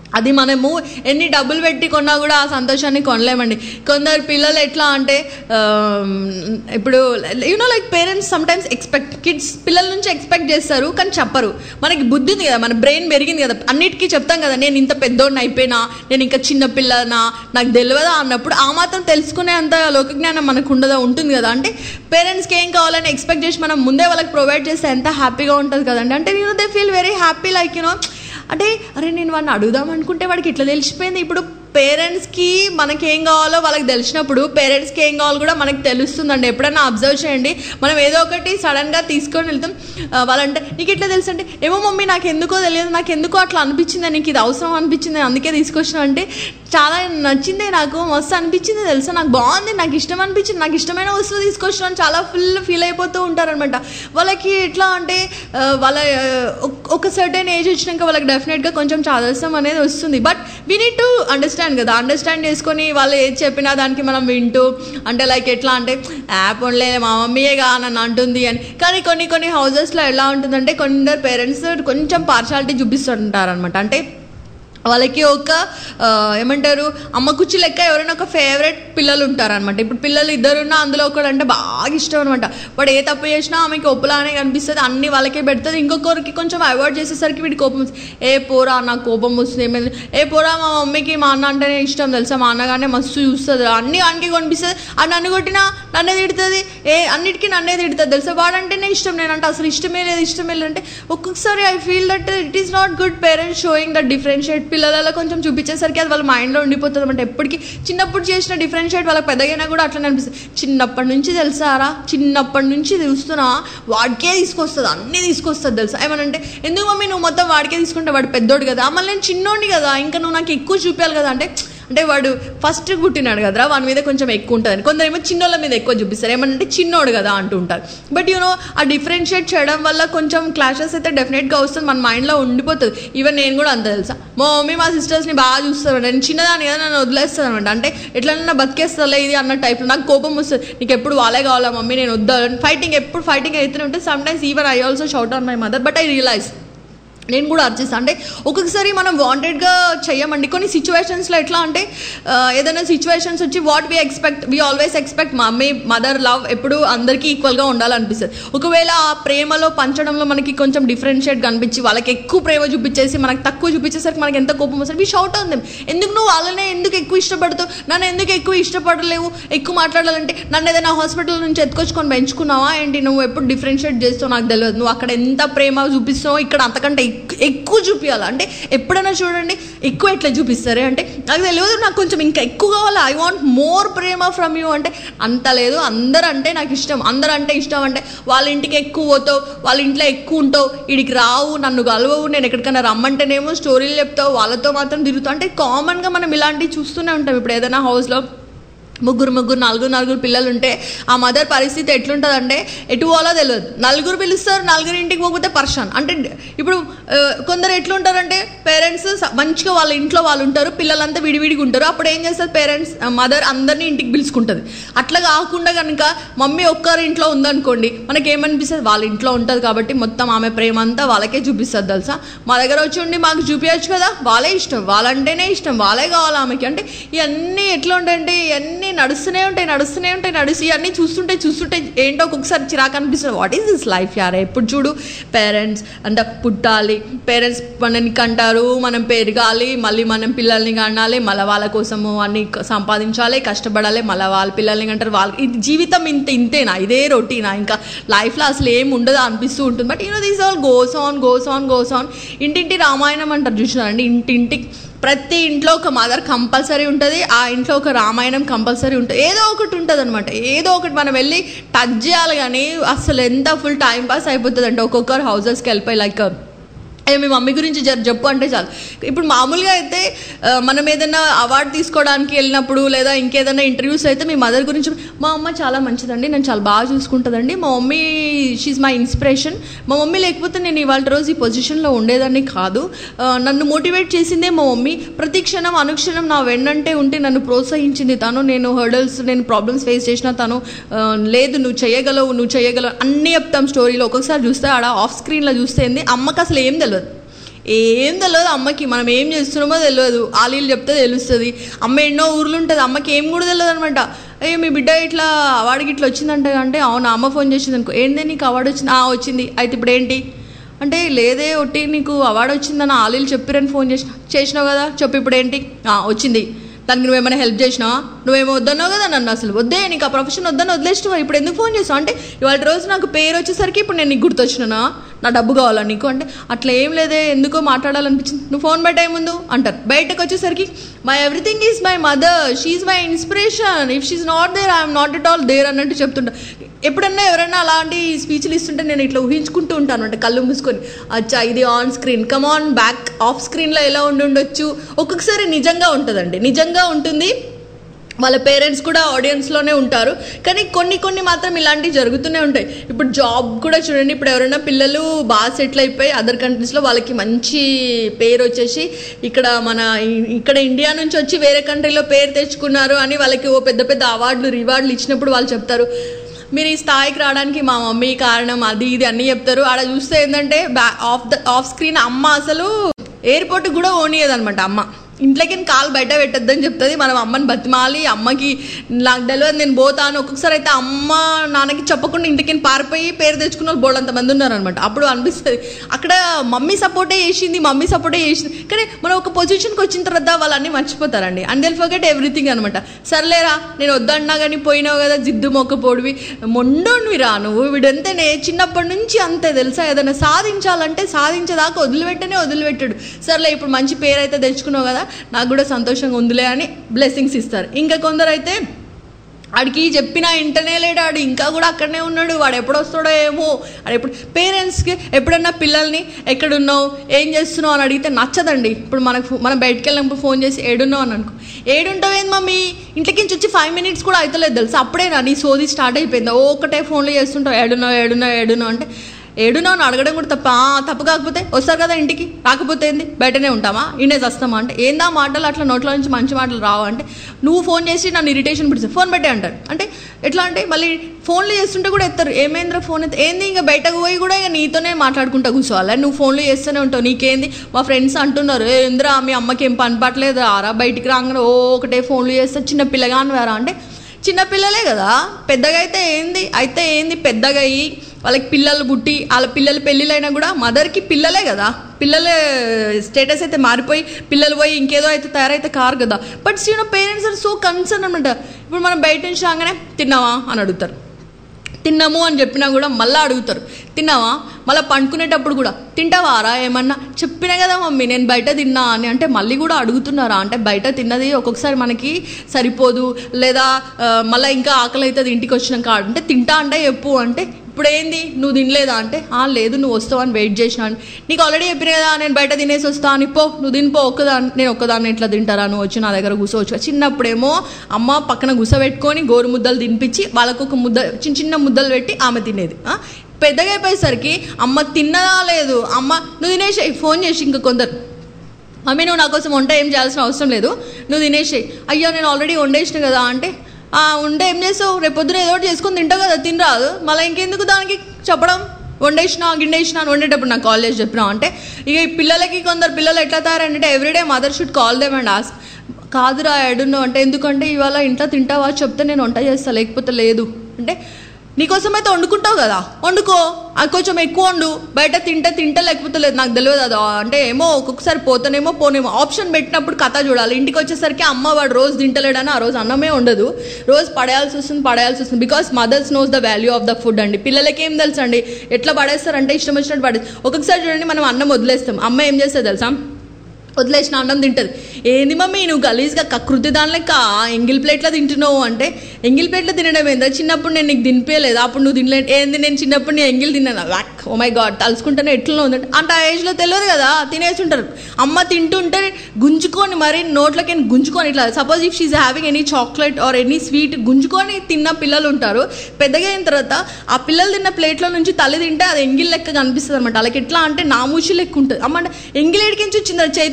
అది మనము ఎన్ని డబ్బులు పెట్టి కొన్నా కూడా ఆ సంతోషాన్ని కొనలేమండి కొందరు పిల్లలు ఎట్లా అంటే ఆమ్, ఇప్పుడు you know like parents sometimes expect kids పిల్లల నుంచి ఎక్స్పెక్ట్ చేస్తారు కానీ చెప్పరు మనకి బుద్ధి ఉంది కదా మన బ్రెయిన్ పెరిగింది కదా అన్నిటికీ చెప్తాం కదా నేను ఇంత పెద్దోడిని అయిపోయినా నేను ఇంకా చిన్న పిల్లనా నాకు తెలియదా అన్నప్పుడు ఆ మాత్రం తెలుసుకునే అంత లోకజ్ఞానం మనకు ఉండదా ఉంటుంది కదా అంటే పేరెంట్స్కి ఏం కావాలని ఎక్స్పెక్ట్ చేసి మనం ముందే వాళ్ళకి ప్రొవైడ్ చేస్తే ఎంత హ్యాపీగా ఉంటుంది కదండి అంటే you know they feel very happy like you know అంటే అరే నేను వాడిని అడుగుదాం అనుకుంటే వాడికి ఇట్లా తెలిసిపోయింది ఇప్పుడు పేరెంట్స్కి మనకి ఏం కావాలో వాళ్ళకి తెలిసినప్పుడు పేరెంట్స్కి ఏం కావాలో కూడా మనకి తెలుస్తుందండి ఎప్పుడైనా అబ్జర్వ్ చేయండి మనం ఏదో ఒకటి సడన్గా తీసుకొని వెళ్తాం ఆ, వాళ్ళంటే నీకు ఎట్లా తెలుసు అంటే ఏమో మమ్మీ నాకు ఎందుకో తెలియదు నాకు ఎందుకో అట్లా అనిపించింది నీకు ఇది అవసరం అనిపించింది అందుకే తీసుకొచ్చిన అంటే చాలా నచ్చింది నాకు మస్తు అనిపించింది తెలుసా నాకు బాగుంది నాకు ఇష్టం అనిపించింది నాకు ఇష్టమైన వస్తువు తీసుకొచ్చినాను చాలా ఫుల్ ఫీల్ అయిపోతూ ఉంటారనమాట వాళ్ళకి ఎట్లా అంటే ఆ, వాళ్ళ ఆ, ఒక- ఒక సర్టెన్ ఏజ్ వచ్చినాక వాళ్ళకి డెఫినెట్గా కొంచెం చాదస్తం అనేది వస్తుంది but we need to understand కదా అండర్స్టాండ్ చేసుకొని వాళ్ళు ఏది చెప్పినా దానికి మనం వింటూ అంటే లైక్ ఎట్లా అంటే యాప్ ఉండలే మా మమ్మీయేగా నన్ను అంటుంది అని కానీ కొన్ని కొన్ని హౌజెస్లో ఎలా ఉంటుందంటే కొందరు పేరెంట్స్ కొంచెం పార్షాలిటీ చూపిస్తుంటారు అనమాట అంటే వాళ్ళకి ఒక ఆ, ఏమంటారు అమ్మ కుచ్చి లెక్క ఎవరైనా ఒక ఫేవరెట్ పిల్లలు ఉంటారనమాట ఇప్పుడు పిల్లలు ఇద్దరున్నా అందులో ఒకడు అంటే బాగా ఇష్టం అనమాట వాడు ఏ తప్పు చేసినా ఆమెకి ఒప్పులానే కనిపిస్తుంది అన్ని వాళ్ళకే పెడుతుంది ఇంకొకరికి కొంచెం అవాయిడ్ చేసేసరికి వీడి కోపం వస్తుంది. ఏ పోరా నాకు కోపం వస్తుంది ఏమైంది ఏ పోరా మా మమ్మీకి మా అన్న అంటేనే ఇష్టం తెలుసా మా అన్నగానే మస్తు చూస్తుంది అన్ని వానికి కనిపిస్తుంది ఆ నన్ను కొట్టినా నన్నే తిడుతుంది ఏ అన్నిటికీ నన్నే తిడుతుంది తెలుసా వాడంటేనే ఇష్టం నేనంటే అసలు ఇష్టమే లేదు ఇష్టమే లేదు అంటే ఒక్కొక్కసారి I feel that it is not good parents showing that differentiate పిల్లలలో కొంచెం చూపించేసరికి అది వాళ్ళ మైండ్లో ఉండిపోతుంది అంటే ఎప్పటికీ చిన్నప్పుడు చేసిన డిఫరెన్షియేట్ వాళ్ళకి పెద్దగైనా కూడా అట్లనే అనిపిస్తుంది చిన్నప్పటి నుంచి తెలుసారా చిన్నప్పటి నుంచి చూస్తున్నా వాడికే తీసుకొస్తుంది అన్నీ తీసుకొస్తుంది తెలుసా ఏమనంటే ఎందుకు మమ్మీ నువ్వు మొత్తం వాడికే తీసుకుంటే వాడు పెద్దోడు కదా మళ్ళీ నేను చిన్నోడిని కదా ఇంకా నువ్వు నాకు ఎక్కువ చూపించాలి కదా అంటే అంటే వాడు ఫస్ట్ పుట్టినాడు కదరా వాని మీద కొంచెం ఎక్కువ ఉంటుంది కొందరేమో చిన్నోళ్ళ మీద ఎక్కువ చూపిస్తారు ఏమంటే చిన్నోడు కదా అంటూ ఉంటారు బట్ యూనో ఆ డిఫరెన్షియేట్ చేయడం వల్ల కొంచెం క్లాషెస్ అయితే డెఫినెట్గా వస్తుంది మన మైండ్లో ఉండిపోతుంది ఈవెన్ నేను కూడా అంత తెలుసా మా మమ్మీ మా సిస్టర్స్ని బాగా చూస్తారు నేను చిన్నదాన్ని కదా నన్ను వదిలేస్తాను అనమాట అంటే ఎట్లన్నా బతికేస్తాలే ఇది అన్న టైప్లో నాకు కోపం వస్తుంది నీకు ఎప్పుడు వాళ్ళే కావాలా మమ్మీ నేను వద్దా ఫైటింగ్ ఎప్పుడు ఫైటింగ్ అవుతూనే ఉంటుంది sometimes even I also shout on my mother but I realise నేను కూడా అర్చిస్తాను అంటే ఒక్కొక్కసారి మనం వాంటెడ్గా చెయ్యమండి కొన్ని సిచ్యువేషన్స్లో ఎట్లా అంటే ఆ, ఏదైనా సిచ్యువేషన్స్ వచ్చి what we expect we always expect mummy mother love ఎప్పుడు అందరికీ ఈక్వల్గా ఉండాలనిపిస్తుంది ఒకవేళ ఆ ప్రేమలో పంచడంలో మనకి కొంచెం డిఫరెన్షియేట్ కనిపించి వాళ్ళకి ఎక్కువ ప్రేమ చూపించేసి మనకు తక్కువ చూపించేసరికి మనకి ఎంత కోపం వస్తుంది వీ షౌట్ ఆన్ దెమ్ ఎందుకు నువ్వు వాళ్ళనే ఎందుకు ఎక్కువ ఇష్టపడుతావు నన్ను ఎందుకు ఎక్కువ ఇష్టపడలేవు ఎక్కువ మాట్లాడాలంటే నన్ను ఏదైనా హాస్పిటల్ నుంచి ఎత్తుకొచ్చుకొని పెంచుకున్నావా ఏంటి నువ్వు ఎప్పుడు డిఫరెన్షియేట్ చేస్తావు నాకు తెలియదు నువ్వు అక్కడ ఎంత ప్రేమ చూపిస్తావు ఇక్కడ అంతకంటే ఎక్కు- ఎక్కువ చూపించాలి అంటే ఎప్పుడైనా చూడండి ఎక్కువ ఎట్లా చూపిస్తారే అంటే నాకు తెలియదు నాకు కొంచెం ఇంకా ఎక్కువ కావాలి ఐ వాంట్ మోర్ ప్రేమ ఫ్రమ్ యూ అంటే అంత లేదు అందరు అంటే నాకు ఇష్టం అందరు అంటే ఇష్టం అంటే వాళ్ళ ఇంటికి ఎక్కువ పోతావు వాళ్ళ ఇంట్లో ఎక్కువ ఉంటావు వీడికి రావు నన్ను కలవవు నేను ఎక్కడికైనా రమ్మంటేనేమో స్టోరీలు చెప్తావు వాళ్ళతో మాత్రం తిరుగుతావు అంటే కామన్గా మనం ఇలాంటివి చూస్తూనే ఉంటాం ఇప్పుడు ఏదైనా హౌస్లో ముగ్గురు ముగ్గురు నలుగురు నలుగురు పిల్లలు ఉంటే ఆ మదర్ పరిస్థితి ఎట్లుంటుందంటే ఎటు పోవాలో తెలియదు నలుగురు పిలుస్తారు నలుగురు ఇంటికి పోకపోతే పర్షాన్ అంటే ఇప్పుడు ఆ, కొందరు ఎట్లుంటారంటే పేరెంట్స్ మంచిగా వాళ్ళ ఇంట్లో వాళ్ళు ఉంటారు పిల్లలంతా విడివిడిగా ఉంటారు అప్పుడు ఏం చేస్తారు పేరెంట్స్ మదర్ అందరినీ ఇంటికి పిలుచుకుంటుంది అట్లా కాకుండా కనుక మమ్మీ ఒక్కరి ఇంట్లో ఉందనుకోండి మనకి ఏమనిపిస్తుంది వాళ్ళ ఇంట్లో ఉంటుంది కాబట్టి మొత్తం ఆమె ప్రేమ అంతా వాళ్ళకే చూపిస్తుంది తెలుసా మా దగ్గర వచ్చి ఉండి మాకు చూపించచ్చు కదా వాళ్ళే ఇష్టం వాళ్ళంటేనే ఇష్టం వాళ్ళే కావాలి ఆమెకి అంటే ఇవన్నీ ఎట్లా ఉంటాయంటే ఇవన్నీ నడుస్తూనే ఉంటాయి నడుస్తూనే ఉంటాయి నడుస్తూ ఇవన్నీ చూస్తుంటే చూస్తుంటే ఏంటో ఒక్కొక్కసారి చిరాకు అనిపిస్తుంది వాట్ ఈస్ దిస్ లైఫ్ యార్ ఎప్పుడు చూడు పేరెంట్స్ అంటే పుట్టాలి పేరెంట్స్ మనని కంటారు మనం పెరగాలి మళ్ళీ మనం పిల్లల్ని కనాలి మళ్ళీ వాళ్ళ కోసము అన్ని క- సంపాదించాలి కష్టపడాలి మళ్ళీ వాళ్ళ పిల్లల్ని కంటారు వాళ్ళ ఇది జీవితం ఇంత ఇంతేనా ఇదే రొటీనా ఇంకా లైఫ్లో అసలు ఏం ఉండదు అనిపిస్తూ ఉంటుంది but you know these all goes on goes on goes on ఇంటింటి రామాయణం అంటారు చూసినారండి ఇంటింటికి ప్రతి ఇంట్లో ఒక మదర్ కంపల్సరీ ఉంటుంది ఆ ఇంట్లో ఒక రామాయణం కంపల్సరీ ఉంటుంది ఏదో ఒకటి ఉంటుంది అనమాట ఏదో ఒకటి మనం వెళ్ళి టచ్ చేయాలి కానీ అసలు ఎంత ఫుల్ టైం పాస్ అయిపోతుంది అంటే ఒక్కొక్కరు హౌసెస్కి వెళ్ళిపోయి లైక్ ఏ మీ మమ్మీ గురించి జర చెప్పు అంటే చాలు ఇప్పుడు మామూలుగా అయితే ఆ, మనం ఏదైనా అవార్డు తీసుకోవడానికి వెళ్ళినప్పుడు లేదా ఇంకేదైనా ఇంటర్వ్యూస్ అయితే మీ మదర్ గురించి మా అమ్మ చాలా మంచిదండి నేను చాలా బాగా చూసుకుంటుందండి మా మమ్మీ షీఈ్ మై ఇన్స్పిరేషన్ మా మమ్మీ లేకపోతే నేను ఇవాళ రోజు ఈ పొజిషన్లో ఉండేదాన్ని కాదు ఆ, నన్ను మోటివేట్ చేసిందే మా మమ్మీ ప్రతి క్షణం అనుక్షణం నా వెన్నంటే ఉంటే నన్ను ప్రోత్సహించింది తను నేను హర్డల్స్ నేను ప్రాబ్లమ్స్ ఫేస్ చేసిన తను ఆ, లేదు నువ్వు చేయగలవు నువ్వు చేయగలవు అన్నీ చెప్తాం స్టోరీలో ఒక్కొక్కసారి చూస్తే ఆడ ఆఫ్ స్క్రీన్లో చూస్తే ఏంది అమ్మకి అసలు ఏం తెలియదు ఏం తెలియదు అమ్మకి మనం ఏం చేస్తున్నామో తెలియదు ఆలీలు చెప్తే తెలుస్తుంది అమ్మ ఎన్నో ఊర్లు ఉంటుంది అమ్మకి ఏం కూడా తెలియదు అనమాట అయ్యో మీ బిడ్డ ఇట్లా అవార్డుకి ఇట్లా వచ్చిందంట అంటే అవును అమ్మ ఫోన్ చేసింది అనుకో ఏంది నీకు అవార్డు వచ్చింది ఆ వచ్చింది అయితే ఇప్పుడు ఏంటి అంటే లేదే ఒట్టి నీకు అవార్డు వచ్చిందని ఆలీలు చెప్పిరని ఫోన్ చేసిన చేసినావు కదా చెప్పు ఇప్పుడు ఏంటి "ఆ, వచ్చింది దానికి నువ్వేమైనా హెల్ప్ చేసినావా నువ్వేమో వద్దన్నావు కదా నన్ను అసలు వద్దే నీకు ఆ ప్రొఫెషన్ వద్దని వదిలేసినావా ఇప్పుడు ఎందుకు ఫోన్ చేసావు అంటే ఇవాళ రోజు నాకు పేరు వచ్చేసరికి ఇప్పుడు నేను నీకు గుర్తొచ్చినానా నా డబ్బు కావాలా నీకు అంటే అట్లా ఏం లేదే ఎందుకో మాట్లాడాలనిపించింది నువ్వు ఫోన్ పెట్టే ముందు అంటారు బయటకు వచ్చేసరికి my everything is my mother she's my inspiration if she's not there I'm not at all there అన్నట్టు చెప్తుంటా ఎప్పుడన్నా ఎవరైనా అలాంటి స్పీచ్లు ఇస్తుంటే నేను ఇట్లా ఊహించుకుంటూ ఉంటాను అంటే కళ్ళు మూసుకొని అచ్చా ఇది on screen come on back off స్క్రీన్లో ఎలా ఉండి ఉండొచ్చు ఒక్కొక్కసారి నిజంగా ఉంటుందండి నిజంగా ఉంటుంది వాళ్ళ పేరెంట్స్ కూడా ఆడియన్స్లోనే ఉంటారు కానీ కొన్ని కొన్ని మాత్రం ఇలాంటివి జరుగుతూనే ఉంటాయి ఇప్పుడు జాబ్ కూడా చూడండి ఇప్పుడు ఎవరైనా పిల్లలు బాగా సెటిల్ అయిపోయి అదర్ కంట్రీస్లో వాళ్ళకి మంచి పేరు వచ్చేసి ఇక్కడ మన ఇ- ఇక్కడ ఇండియా నుంచి వచ్చి వేరే కంట్రీలో పేరు తెచ్చుకున్నారు అని వాళ్ళకి ఓ పెద్ద పెద్ద అవార్డులు రివార్డులు ఇచ్చినప్పుడు వాళ్ళు చెప్తారు మీరు ఈ స్థాయికి రావడానికి మా మమ్మీ కారణం అది ఇది అన్నీ చెప్తారు ఆడ చూస్తే ఏంటంటే బ్యా ఆఫ్ ద ఆఫ్ స్క్రీన్ అమ్మ అసలు ఎయిర్పోర్ట్ కూడా ఓనియదు అనమాట అమ్మ ఇంట్లోకి కాలు బయట పెట్టద్దని చెప్తుంది మనం అమ్మని బతిమాలి అమ్మకి నాకు తెలియదు నేను పోతాను ఒక్కొక్కసారి అయితే అమ్మ నాన్నకి చెప్పకుండా ఇంటికి పారిపోయి పేరు తెచ్చుకున్న వాళ్ళు బోళ్ళంత మంది ఉన్నారనమాట అప్పుడు అనిపిస్తుంది అక్కడ మమ్మీ సపోర్టే చేసింది మమ్మీ సపోర్టే చేసింది కానీ మనం ఒక పొజిషన్కి వచ్చిన తర్వాత వాళ్ళన్నీ మర్చిపోతారండి అండ్ దెల్ ఫర్గెట్ ఎవ్రీథింగ్ అనమాట సర్లేరా నేను వద్దన్నా కానీ పోయినావు కదా జిద్దు మొక్కపోడివి మొండోనివిరా నువ్వు వీడంతేనే చిన్నప్పటి నుంచి అంతే తెలుసా ఏదైనా సాధించాలంటే సాధించేదాకా వదిలిపెట్టనే వదిలిపెట్టాడు సర్లే ఇప్పుడు మంచి పేరు అయితే తెచ్చుకున్నావు కదా నాకు కూడా సంతోషంగా ఉందిలే అని బ్లెస్సింగ్స్ ఇస్తారు ఇంకా కొందరు అయితే ఆడికి చెప్పినా ఇంటనే లేడు ఆడు ఇంకా కూడా అక్కడనే ఉన్నాడు వాడు ఎప్పుడు వస్తాడో ఏమో ఆడు ఎప్పుడు పేరెంట్స్కి ఎప్పుడన్నా పిల్లల్ని ఎక్కడున్నావు ఏం చేస్తున్నావు అని అడిగితే నచ్చదండి ఇప్పుడు మనకు ఫో- మనం బయటకు వెళ్ళినప్పుడు ఫోన్ చేసి ఏడున్నావు అని అనుకో ఏడుంటావేంది మమ్మీ ఇంట్లోకి నుంచి వచ్చి ఫైవ్ మినిట్స్ కూడా అవుతలేదు తెలుసా అప్పుడేనా నీ సోది స్టార్ట్ అయిపోయింది ఓ ఒకటే ఫోన్లో చేస్తుంటావు ఏడున్నావు ఏడున్నావు ఏడున్నావు అంటే ఏడున్నావు అని అడగడం కూడా తప్ప ఆ, తప్పు కాకపోతే వస్తారు కదా ఇంటికి రాకపోతే ఏంది బయటనే ఉంటామా ఇండేసి వస్తామా అంటే ఏందా మాటలు అట్లా నోట్లో నుంచి మంచి మాటలు రావు అంటే నువ్వు ఫోన్ చేసి నన్ను ఇరిటేషన్ పిడిచావు ఫోన్ పెట్టే అంటారు అంటే ఎట్లా అంటే మళ్ళీ ఫోన్లు చేస్తుంటే కూడా ఎత్తారు ఏమైందిరా ఫోన్ ఎత్త ఏంది ఇంకా బయటకు పోయి కూడా ఇక నీతోనే మాట్లాడుకుంటా కూర్చోవాలి నువ్వు ఫోన్లు చేస్తూనే ఉంటావు నీకేంది మా ఫ్రెండ్స్ అంటున్నారు ఏంద్రా మీ అమ్మకి ఏం పని పట్టలేదు ఆరా బయటికి రాగానే ఓ ఒకటే ఫోన్లు చేస్తే చిన్న పిల్లగాని వేరా అంటే చిన్న పిల్లలే కదా పెద్దగా అయితే ఏంది అయితే ఏంది పెద్దగా అయ్యి వాళ్ళకి పిల్లలు పుట్టి వాళ్ళ పిల్లలు పెళ్ళిళ్ళైనా కూడా మదర్కి పిల్లలే కదా పిల్లల స్టేటస్ అయితే మారిపోయి పిల్లలు పోయి ఇంకేదో అయితే తయారైతే కారు కదా but you know parents are so concern అనమాట ఇప్పుడు మనం బయట నుంచి రాగానే తిన్నావా అని అడుగుతారు తిన్నాము అని చెప్పినా కూడా మళ్ళీ అడుగుతారు తిన్నావా మళ్ళీ పండుకునేటప్పుడు కూడా తింటావారా ఏమన్నా చెప్పినా కదా మమ్మీ నేను బయట తిన్నా అని అంటే మళ్ళీ కూడా అడుగుతున్నారా అంటే బయట తిన్నది ఒక్కొక్కసారి మనకి సరిపోదు లేదా ఆ, మళ్ళీ ఇంకా ఆకలి అవుతుంది ఇంటికి వచ్చినాక అంటే తింటా అంటే చెప్పు అంటే ఇప్పుడు ఏంది నువ్వు తినలేదా అంటే ఆ లేదు నువ్వు వస్తావు అని వెయిట్ చేసినా అని నీకు ఆల్రెడీ చెప్పిన కదా నేను బయట తినేసి వస్తా అని పో నువ్వు తినిపో ఒక్కదాన్ని నేను ఒక్కదాన్ని ఎట్లా తింటారా నువ్వు వచ్చి నా దగ్గర కూర్చోవచ్చు కదా. చిన్నప్పుడేమో అమ్మ పక్కన గుసబెట్టుకొని గోరు ముద్దలు తినిపించి వాళ్ళకు ఒక ముద్ద చిన్న చిన్న ముద్దలు పెట్టి ఆమె తినేది ఆ? పెద్దగా అయిపోయేసరికి అమ్మ తిన్నదా లేదు అమ్మ నువ్వు తినేసి ఫోన్ చేసి ఇంకా కొందరు మమ్మీ నువ్వు నా కోసం వంట ఏం చేయాల్సిన అవసరం లేదు నువ్వు తినేసేయి అయ్యో నేను ఆల్రెడీ వండేసిన కదా అంటే ఆ ఉంటే ఏం చేస్తావు రేపు పొద్దున ఏదో ఒకటి చేసుకొని తింటావు కదా తినరాదు మళ్ళీ ఇంకెందుకు దానికి చెప్పడం వండేసిన గిండేసిన అని వండేటప్పుడు నాకు కాల్ చేసి చెప్పినా అంటే ఇక ఈ పిల్లలకి కొందరు పిల్లలు ఎట్లా తయారంటే everyday mother should call them and ask కాదురా ఎడును అంటే ఎందుకంటే ఇవాళ ఇంట్లో తింటావా చెప్తే నేను వంట చేస్తా లేకపోతే లేదు అంటే నీకోసం అయితే వండుకుంటావు కదా వండుకో అది కొంచెం ఎక్కువ వండు బయట తింటే తింటే లేకపోతే లేదు నాకు తెలియదు అది అంటే ఏమో ఒక్కొక్కసారి పోతానేమో పోనేమో ఆప్షన్ పెట్టినప్పుడు కథ చూడాలి ఇంటికి వచ్చేసరికి అమ్మ వాడు రోజు తింటలేడని ఆ రోజు అన్నమే ఉండదు రోజు పడేయాల్సి వస్తుంది పడేయాల్సి వస్తుంది because mothers knows the value of the food అండి పిల్లలకి ఏం తెలుసు అండి ఎట్లా పడేస్తారంటే ఇష్టం వచ్చినట్టు పడే ఒక్కొక్కసారి చూడండి మనం అన్నం వదిలేస్తాం అమ్మ ఏం చేస్తుంది తెలుసా వదిలేసిన అన్నం తింటుంది ఏంది మమ్మీ నువ్వు గలీజ్గా కకృతి దాని లెక్క ఎంగిల్ ప్లేట్లో తింటున్నావు అంటే ఎంగిల్ ప్లేట్లో తినడం ఏందా చిన్నప్పుడు నేను నీకు తినిపించలేదు అప్పుడు నువ్వు తినలేదు ఏంది నేను చిన్నప్పుడు నేను ఎంగిల్ తిన్నాను వ్యాక్ ఓ మై గాడ్ తలుచుకుంటేనే ఎట్లా ఉందంటే అంటే ఆ ఏజ్లో తెలియదు కదా తినేసి ఉంటారు అమ్మ తింటుంటే గుంజుకొని మరి నోట్లోకి గుంజుకొని ఇట్లా suppose if she's having any chocolate or any sweet గుంజుకొని తిన్న పిల్లలు ఉంటారు పెద్దగా అయిన తర్వాత ఆ పిల్లలు తిన్న ప్లేట్లో నుంచి తల్లి తింటే అది ఎంగిల్ లెక్క కనిపిస్తుంది అనమాట వాళ్ళకి ఎట్లా అంటే నామూషి లెక్క ఉంటుంది అమ్మ అంటే ఎంగిల్ ఎడికించి వచ్చింది చైతో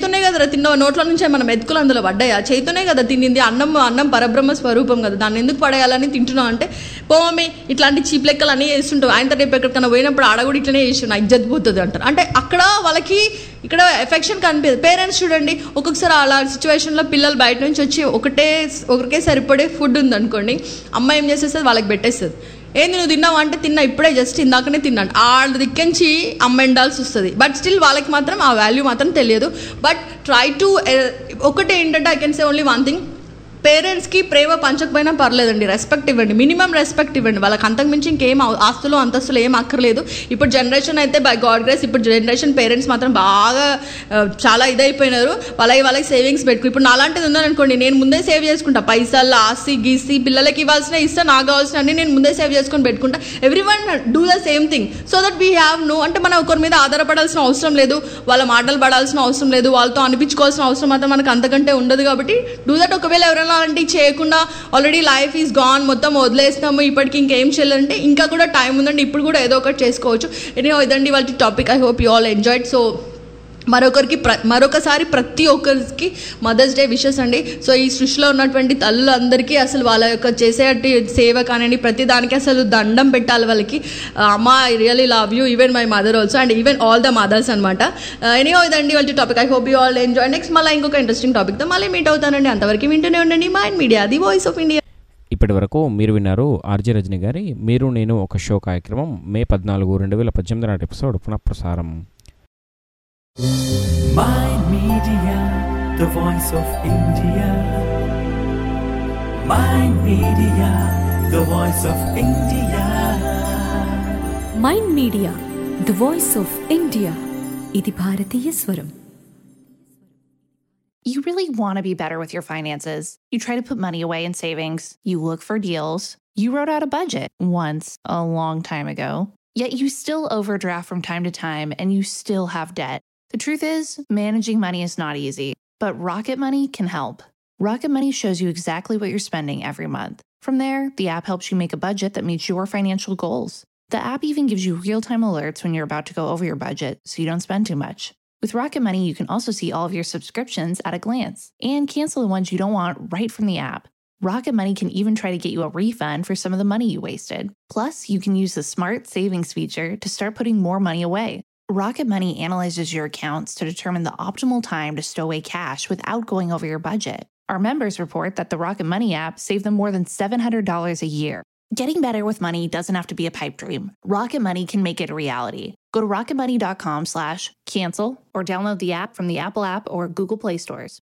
చేయితోనే కదా తిన్న నోట్ల నుంచి మనం మెతుకులు అందులో పడ్డాయా చేయితోనే కదా తినింది అన్నం అన్నం పరబ్రహ్మ స్వరూపం కదా దాన్ని ఎందుకు పడేయాలని తింటున్నావు అంటే పోమీ ఇట్లాంటి చీప్ లెక్కలు అన్నీ చేస్తుంటావు ఆయన రేపు ఎక్కడికైనా పోయినప్పుడు ఆడ కూడా ఇట్లనే చేసి నా ఇజ్జత్ పోతుంది అంటారు అంటే అక్కడ వాళ్ళకి ఇక్కడ ఎఫెక్షన్ కనిపించదు పేరెంట్స్ చూడండి ఒక్కొక్కసారి అలా సిచ్యువేషన్లో పిల్లలు బయట నుంచి వచ్చి ఒకటే ఒకరికే సరిపడే ఫుడ్ ఉంది అనుకోండి అమ్మ ఏం చేసేస్తుంది వాళ్ళకి పెట్టేస్తుంది ఏంది నువ్వు తిన్నావు అంటే తిన్నా ఇప్పుడే జస్ట్ ఇందాకనే తిన్నాను వాళ్ళ దిక్కించి అమ్మ ఎండాల్సి వస్తుంది బట్ స్టిల్ వాళ్ళకి మాత్రం ఆ వాల్యూ మాత్రం తెలియదు బట్ ట్రై టు ఒకటి ఏంటంటే I can say only one thing పేరెంట్స్కి ప్రేమ పంచకపోయినా పర్లేదండి రెస్పెక్ట్ ఇవ్వండి మినిమం రెస్పెక్ట్ ఇవ్వండి వాళ్ళకి అంతకు మించి ఇంకేం అవ- ఆస్తులు అంతస్తులు ఏం అక్కర్లేదు ఇప్పుడు జనరేషన్ అయితే బై గాడ్ గ్రేస్ ఇప్పుడు జనరేషన్ పేరెంట్స్ మాత్రం బాగా ఆ, చాలా ఇదైపోయినారు వాళ్ళకి వాళ్ళకి సేవింగ్స్ పెట్టుకు ఇప్పుడు నాలాంటిది ఉందనుకోండి నేను ముందే సేవ్ చేసుకుంటా పైసలు ఆస్తి గీసి పిల్లలకి ఇవ్వాల్సిన ఇస్తా నాకు కావాల్సిన అన్ని నేను ముందే సేవ్ చేసుకొని పెట్టుకుంటా everyone do the same thing so that we have no అంటే మనం ఒకరి మీద ఆధారపడాల్సిన అవసరం లేదు వాళ్ళ మాటలు పడాల్సిన అవసరం లేదు వాళ్ళతో అనిపించుకోవాల్సిన అవసరం మాత్రం మనకు అంతకంటే ఉండదు కాబట్టి డూ దట్ ఒకవేళ ఎవరైనా అలాంటివి చేయకుండా ఆల్రెడీ లైఫ్ ఈజ్ గాన్ మొత్తం వదిలేస్తాము ఇప్పటికి ఇంకేం చేయాలంటే ఇంకా కూడా టైం ఉందండి ఇప్పుడు కూడా ఏదో ఒకటి చేసుకోవచ్చు ఎనీ ఇదండి వాళ్ళ topic I hope you all enjoyed so మరొకరికి ప్ర మరొకసారి ప్రతి ఒక్కరికి మదర్స్ డే విషెస్ అండి సో ఈ సృష్టిలో ఉన్నటువంటి తల్లులందరికీ అసలు వాళ్ళ యొక్క చేసేటి సేవ కానివ్వండి ప్రతి దానికి అసలు దండం పెట్టాలి వాళ్ళకి ఆ, అమ్మ I really love you even my mother also and even all the mothers అనమాట ఎనీహో ఇదండి వాళ్ళ topic I hope you all enjoy next మళ్ళీ ఇంకొక ఇంట్రెస్టింగ్ టాపిక్తో మళ్ళీ మీట్ అవుతానండి అంతవరకు వింటూనే ఉండండి Mind media the voice of India ఇప్పటి వరకు మీరు విన్నారు ఆర్జే రజని గారి మీరు నేను ఒక షో కార్యక్రమం మే పద్నాలుగు రెండు వేల పద్దెనిమిది నాటి ఎపిసోడ్ పునఃప్రసారం Mind Media, the voice of India. Mind Media, the voice of India. Mind media the voice of India ఇది భారతీయ స్వరం You really want to be better with your finances. You try to put money away in savings. You look for deals. You wrote out a budget once a long time ago. Yet you still overdraft from time to time and you still have debt. The truth is, managing money is not easy, but Rocket Money can help. Rocket Money shows you exactly what you're spending every month. From there, the app helps you make a budget that meets your financial goals. The app even gives you real time alerts when you're about to go over your budget so you don't spend too much. With Rocket Money, you can also see all of your subscriptions at a glance and cancel the ones you don't want right from the app. Rocket Money can even try to get you a refund for some of the money you wasted. Plus, you can use the smart savings feature to start putting more money away. Rocket Money analyzes your accounts to determine the optimal time to stow away cash without going over your budget. Our members report that the Rocket Money app saved them more than $700 a year. Getting better with money doesn't have to be a pipe dream. Rocket Money can make it a reality. Go to rocketmoney.com slash cancel or download the app from the Apple app or Google Play stores.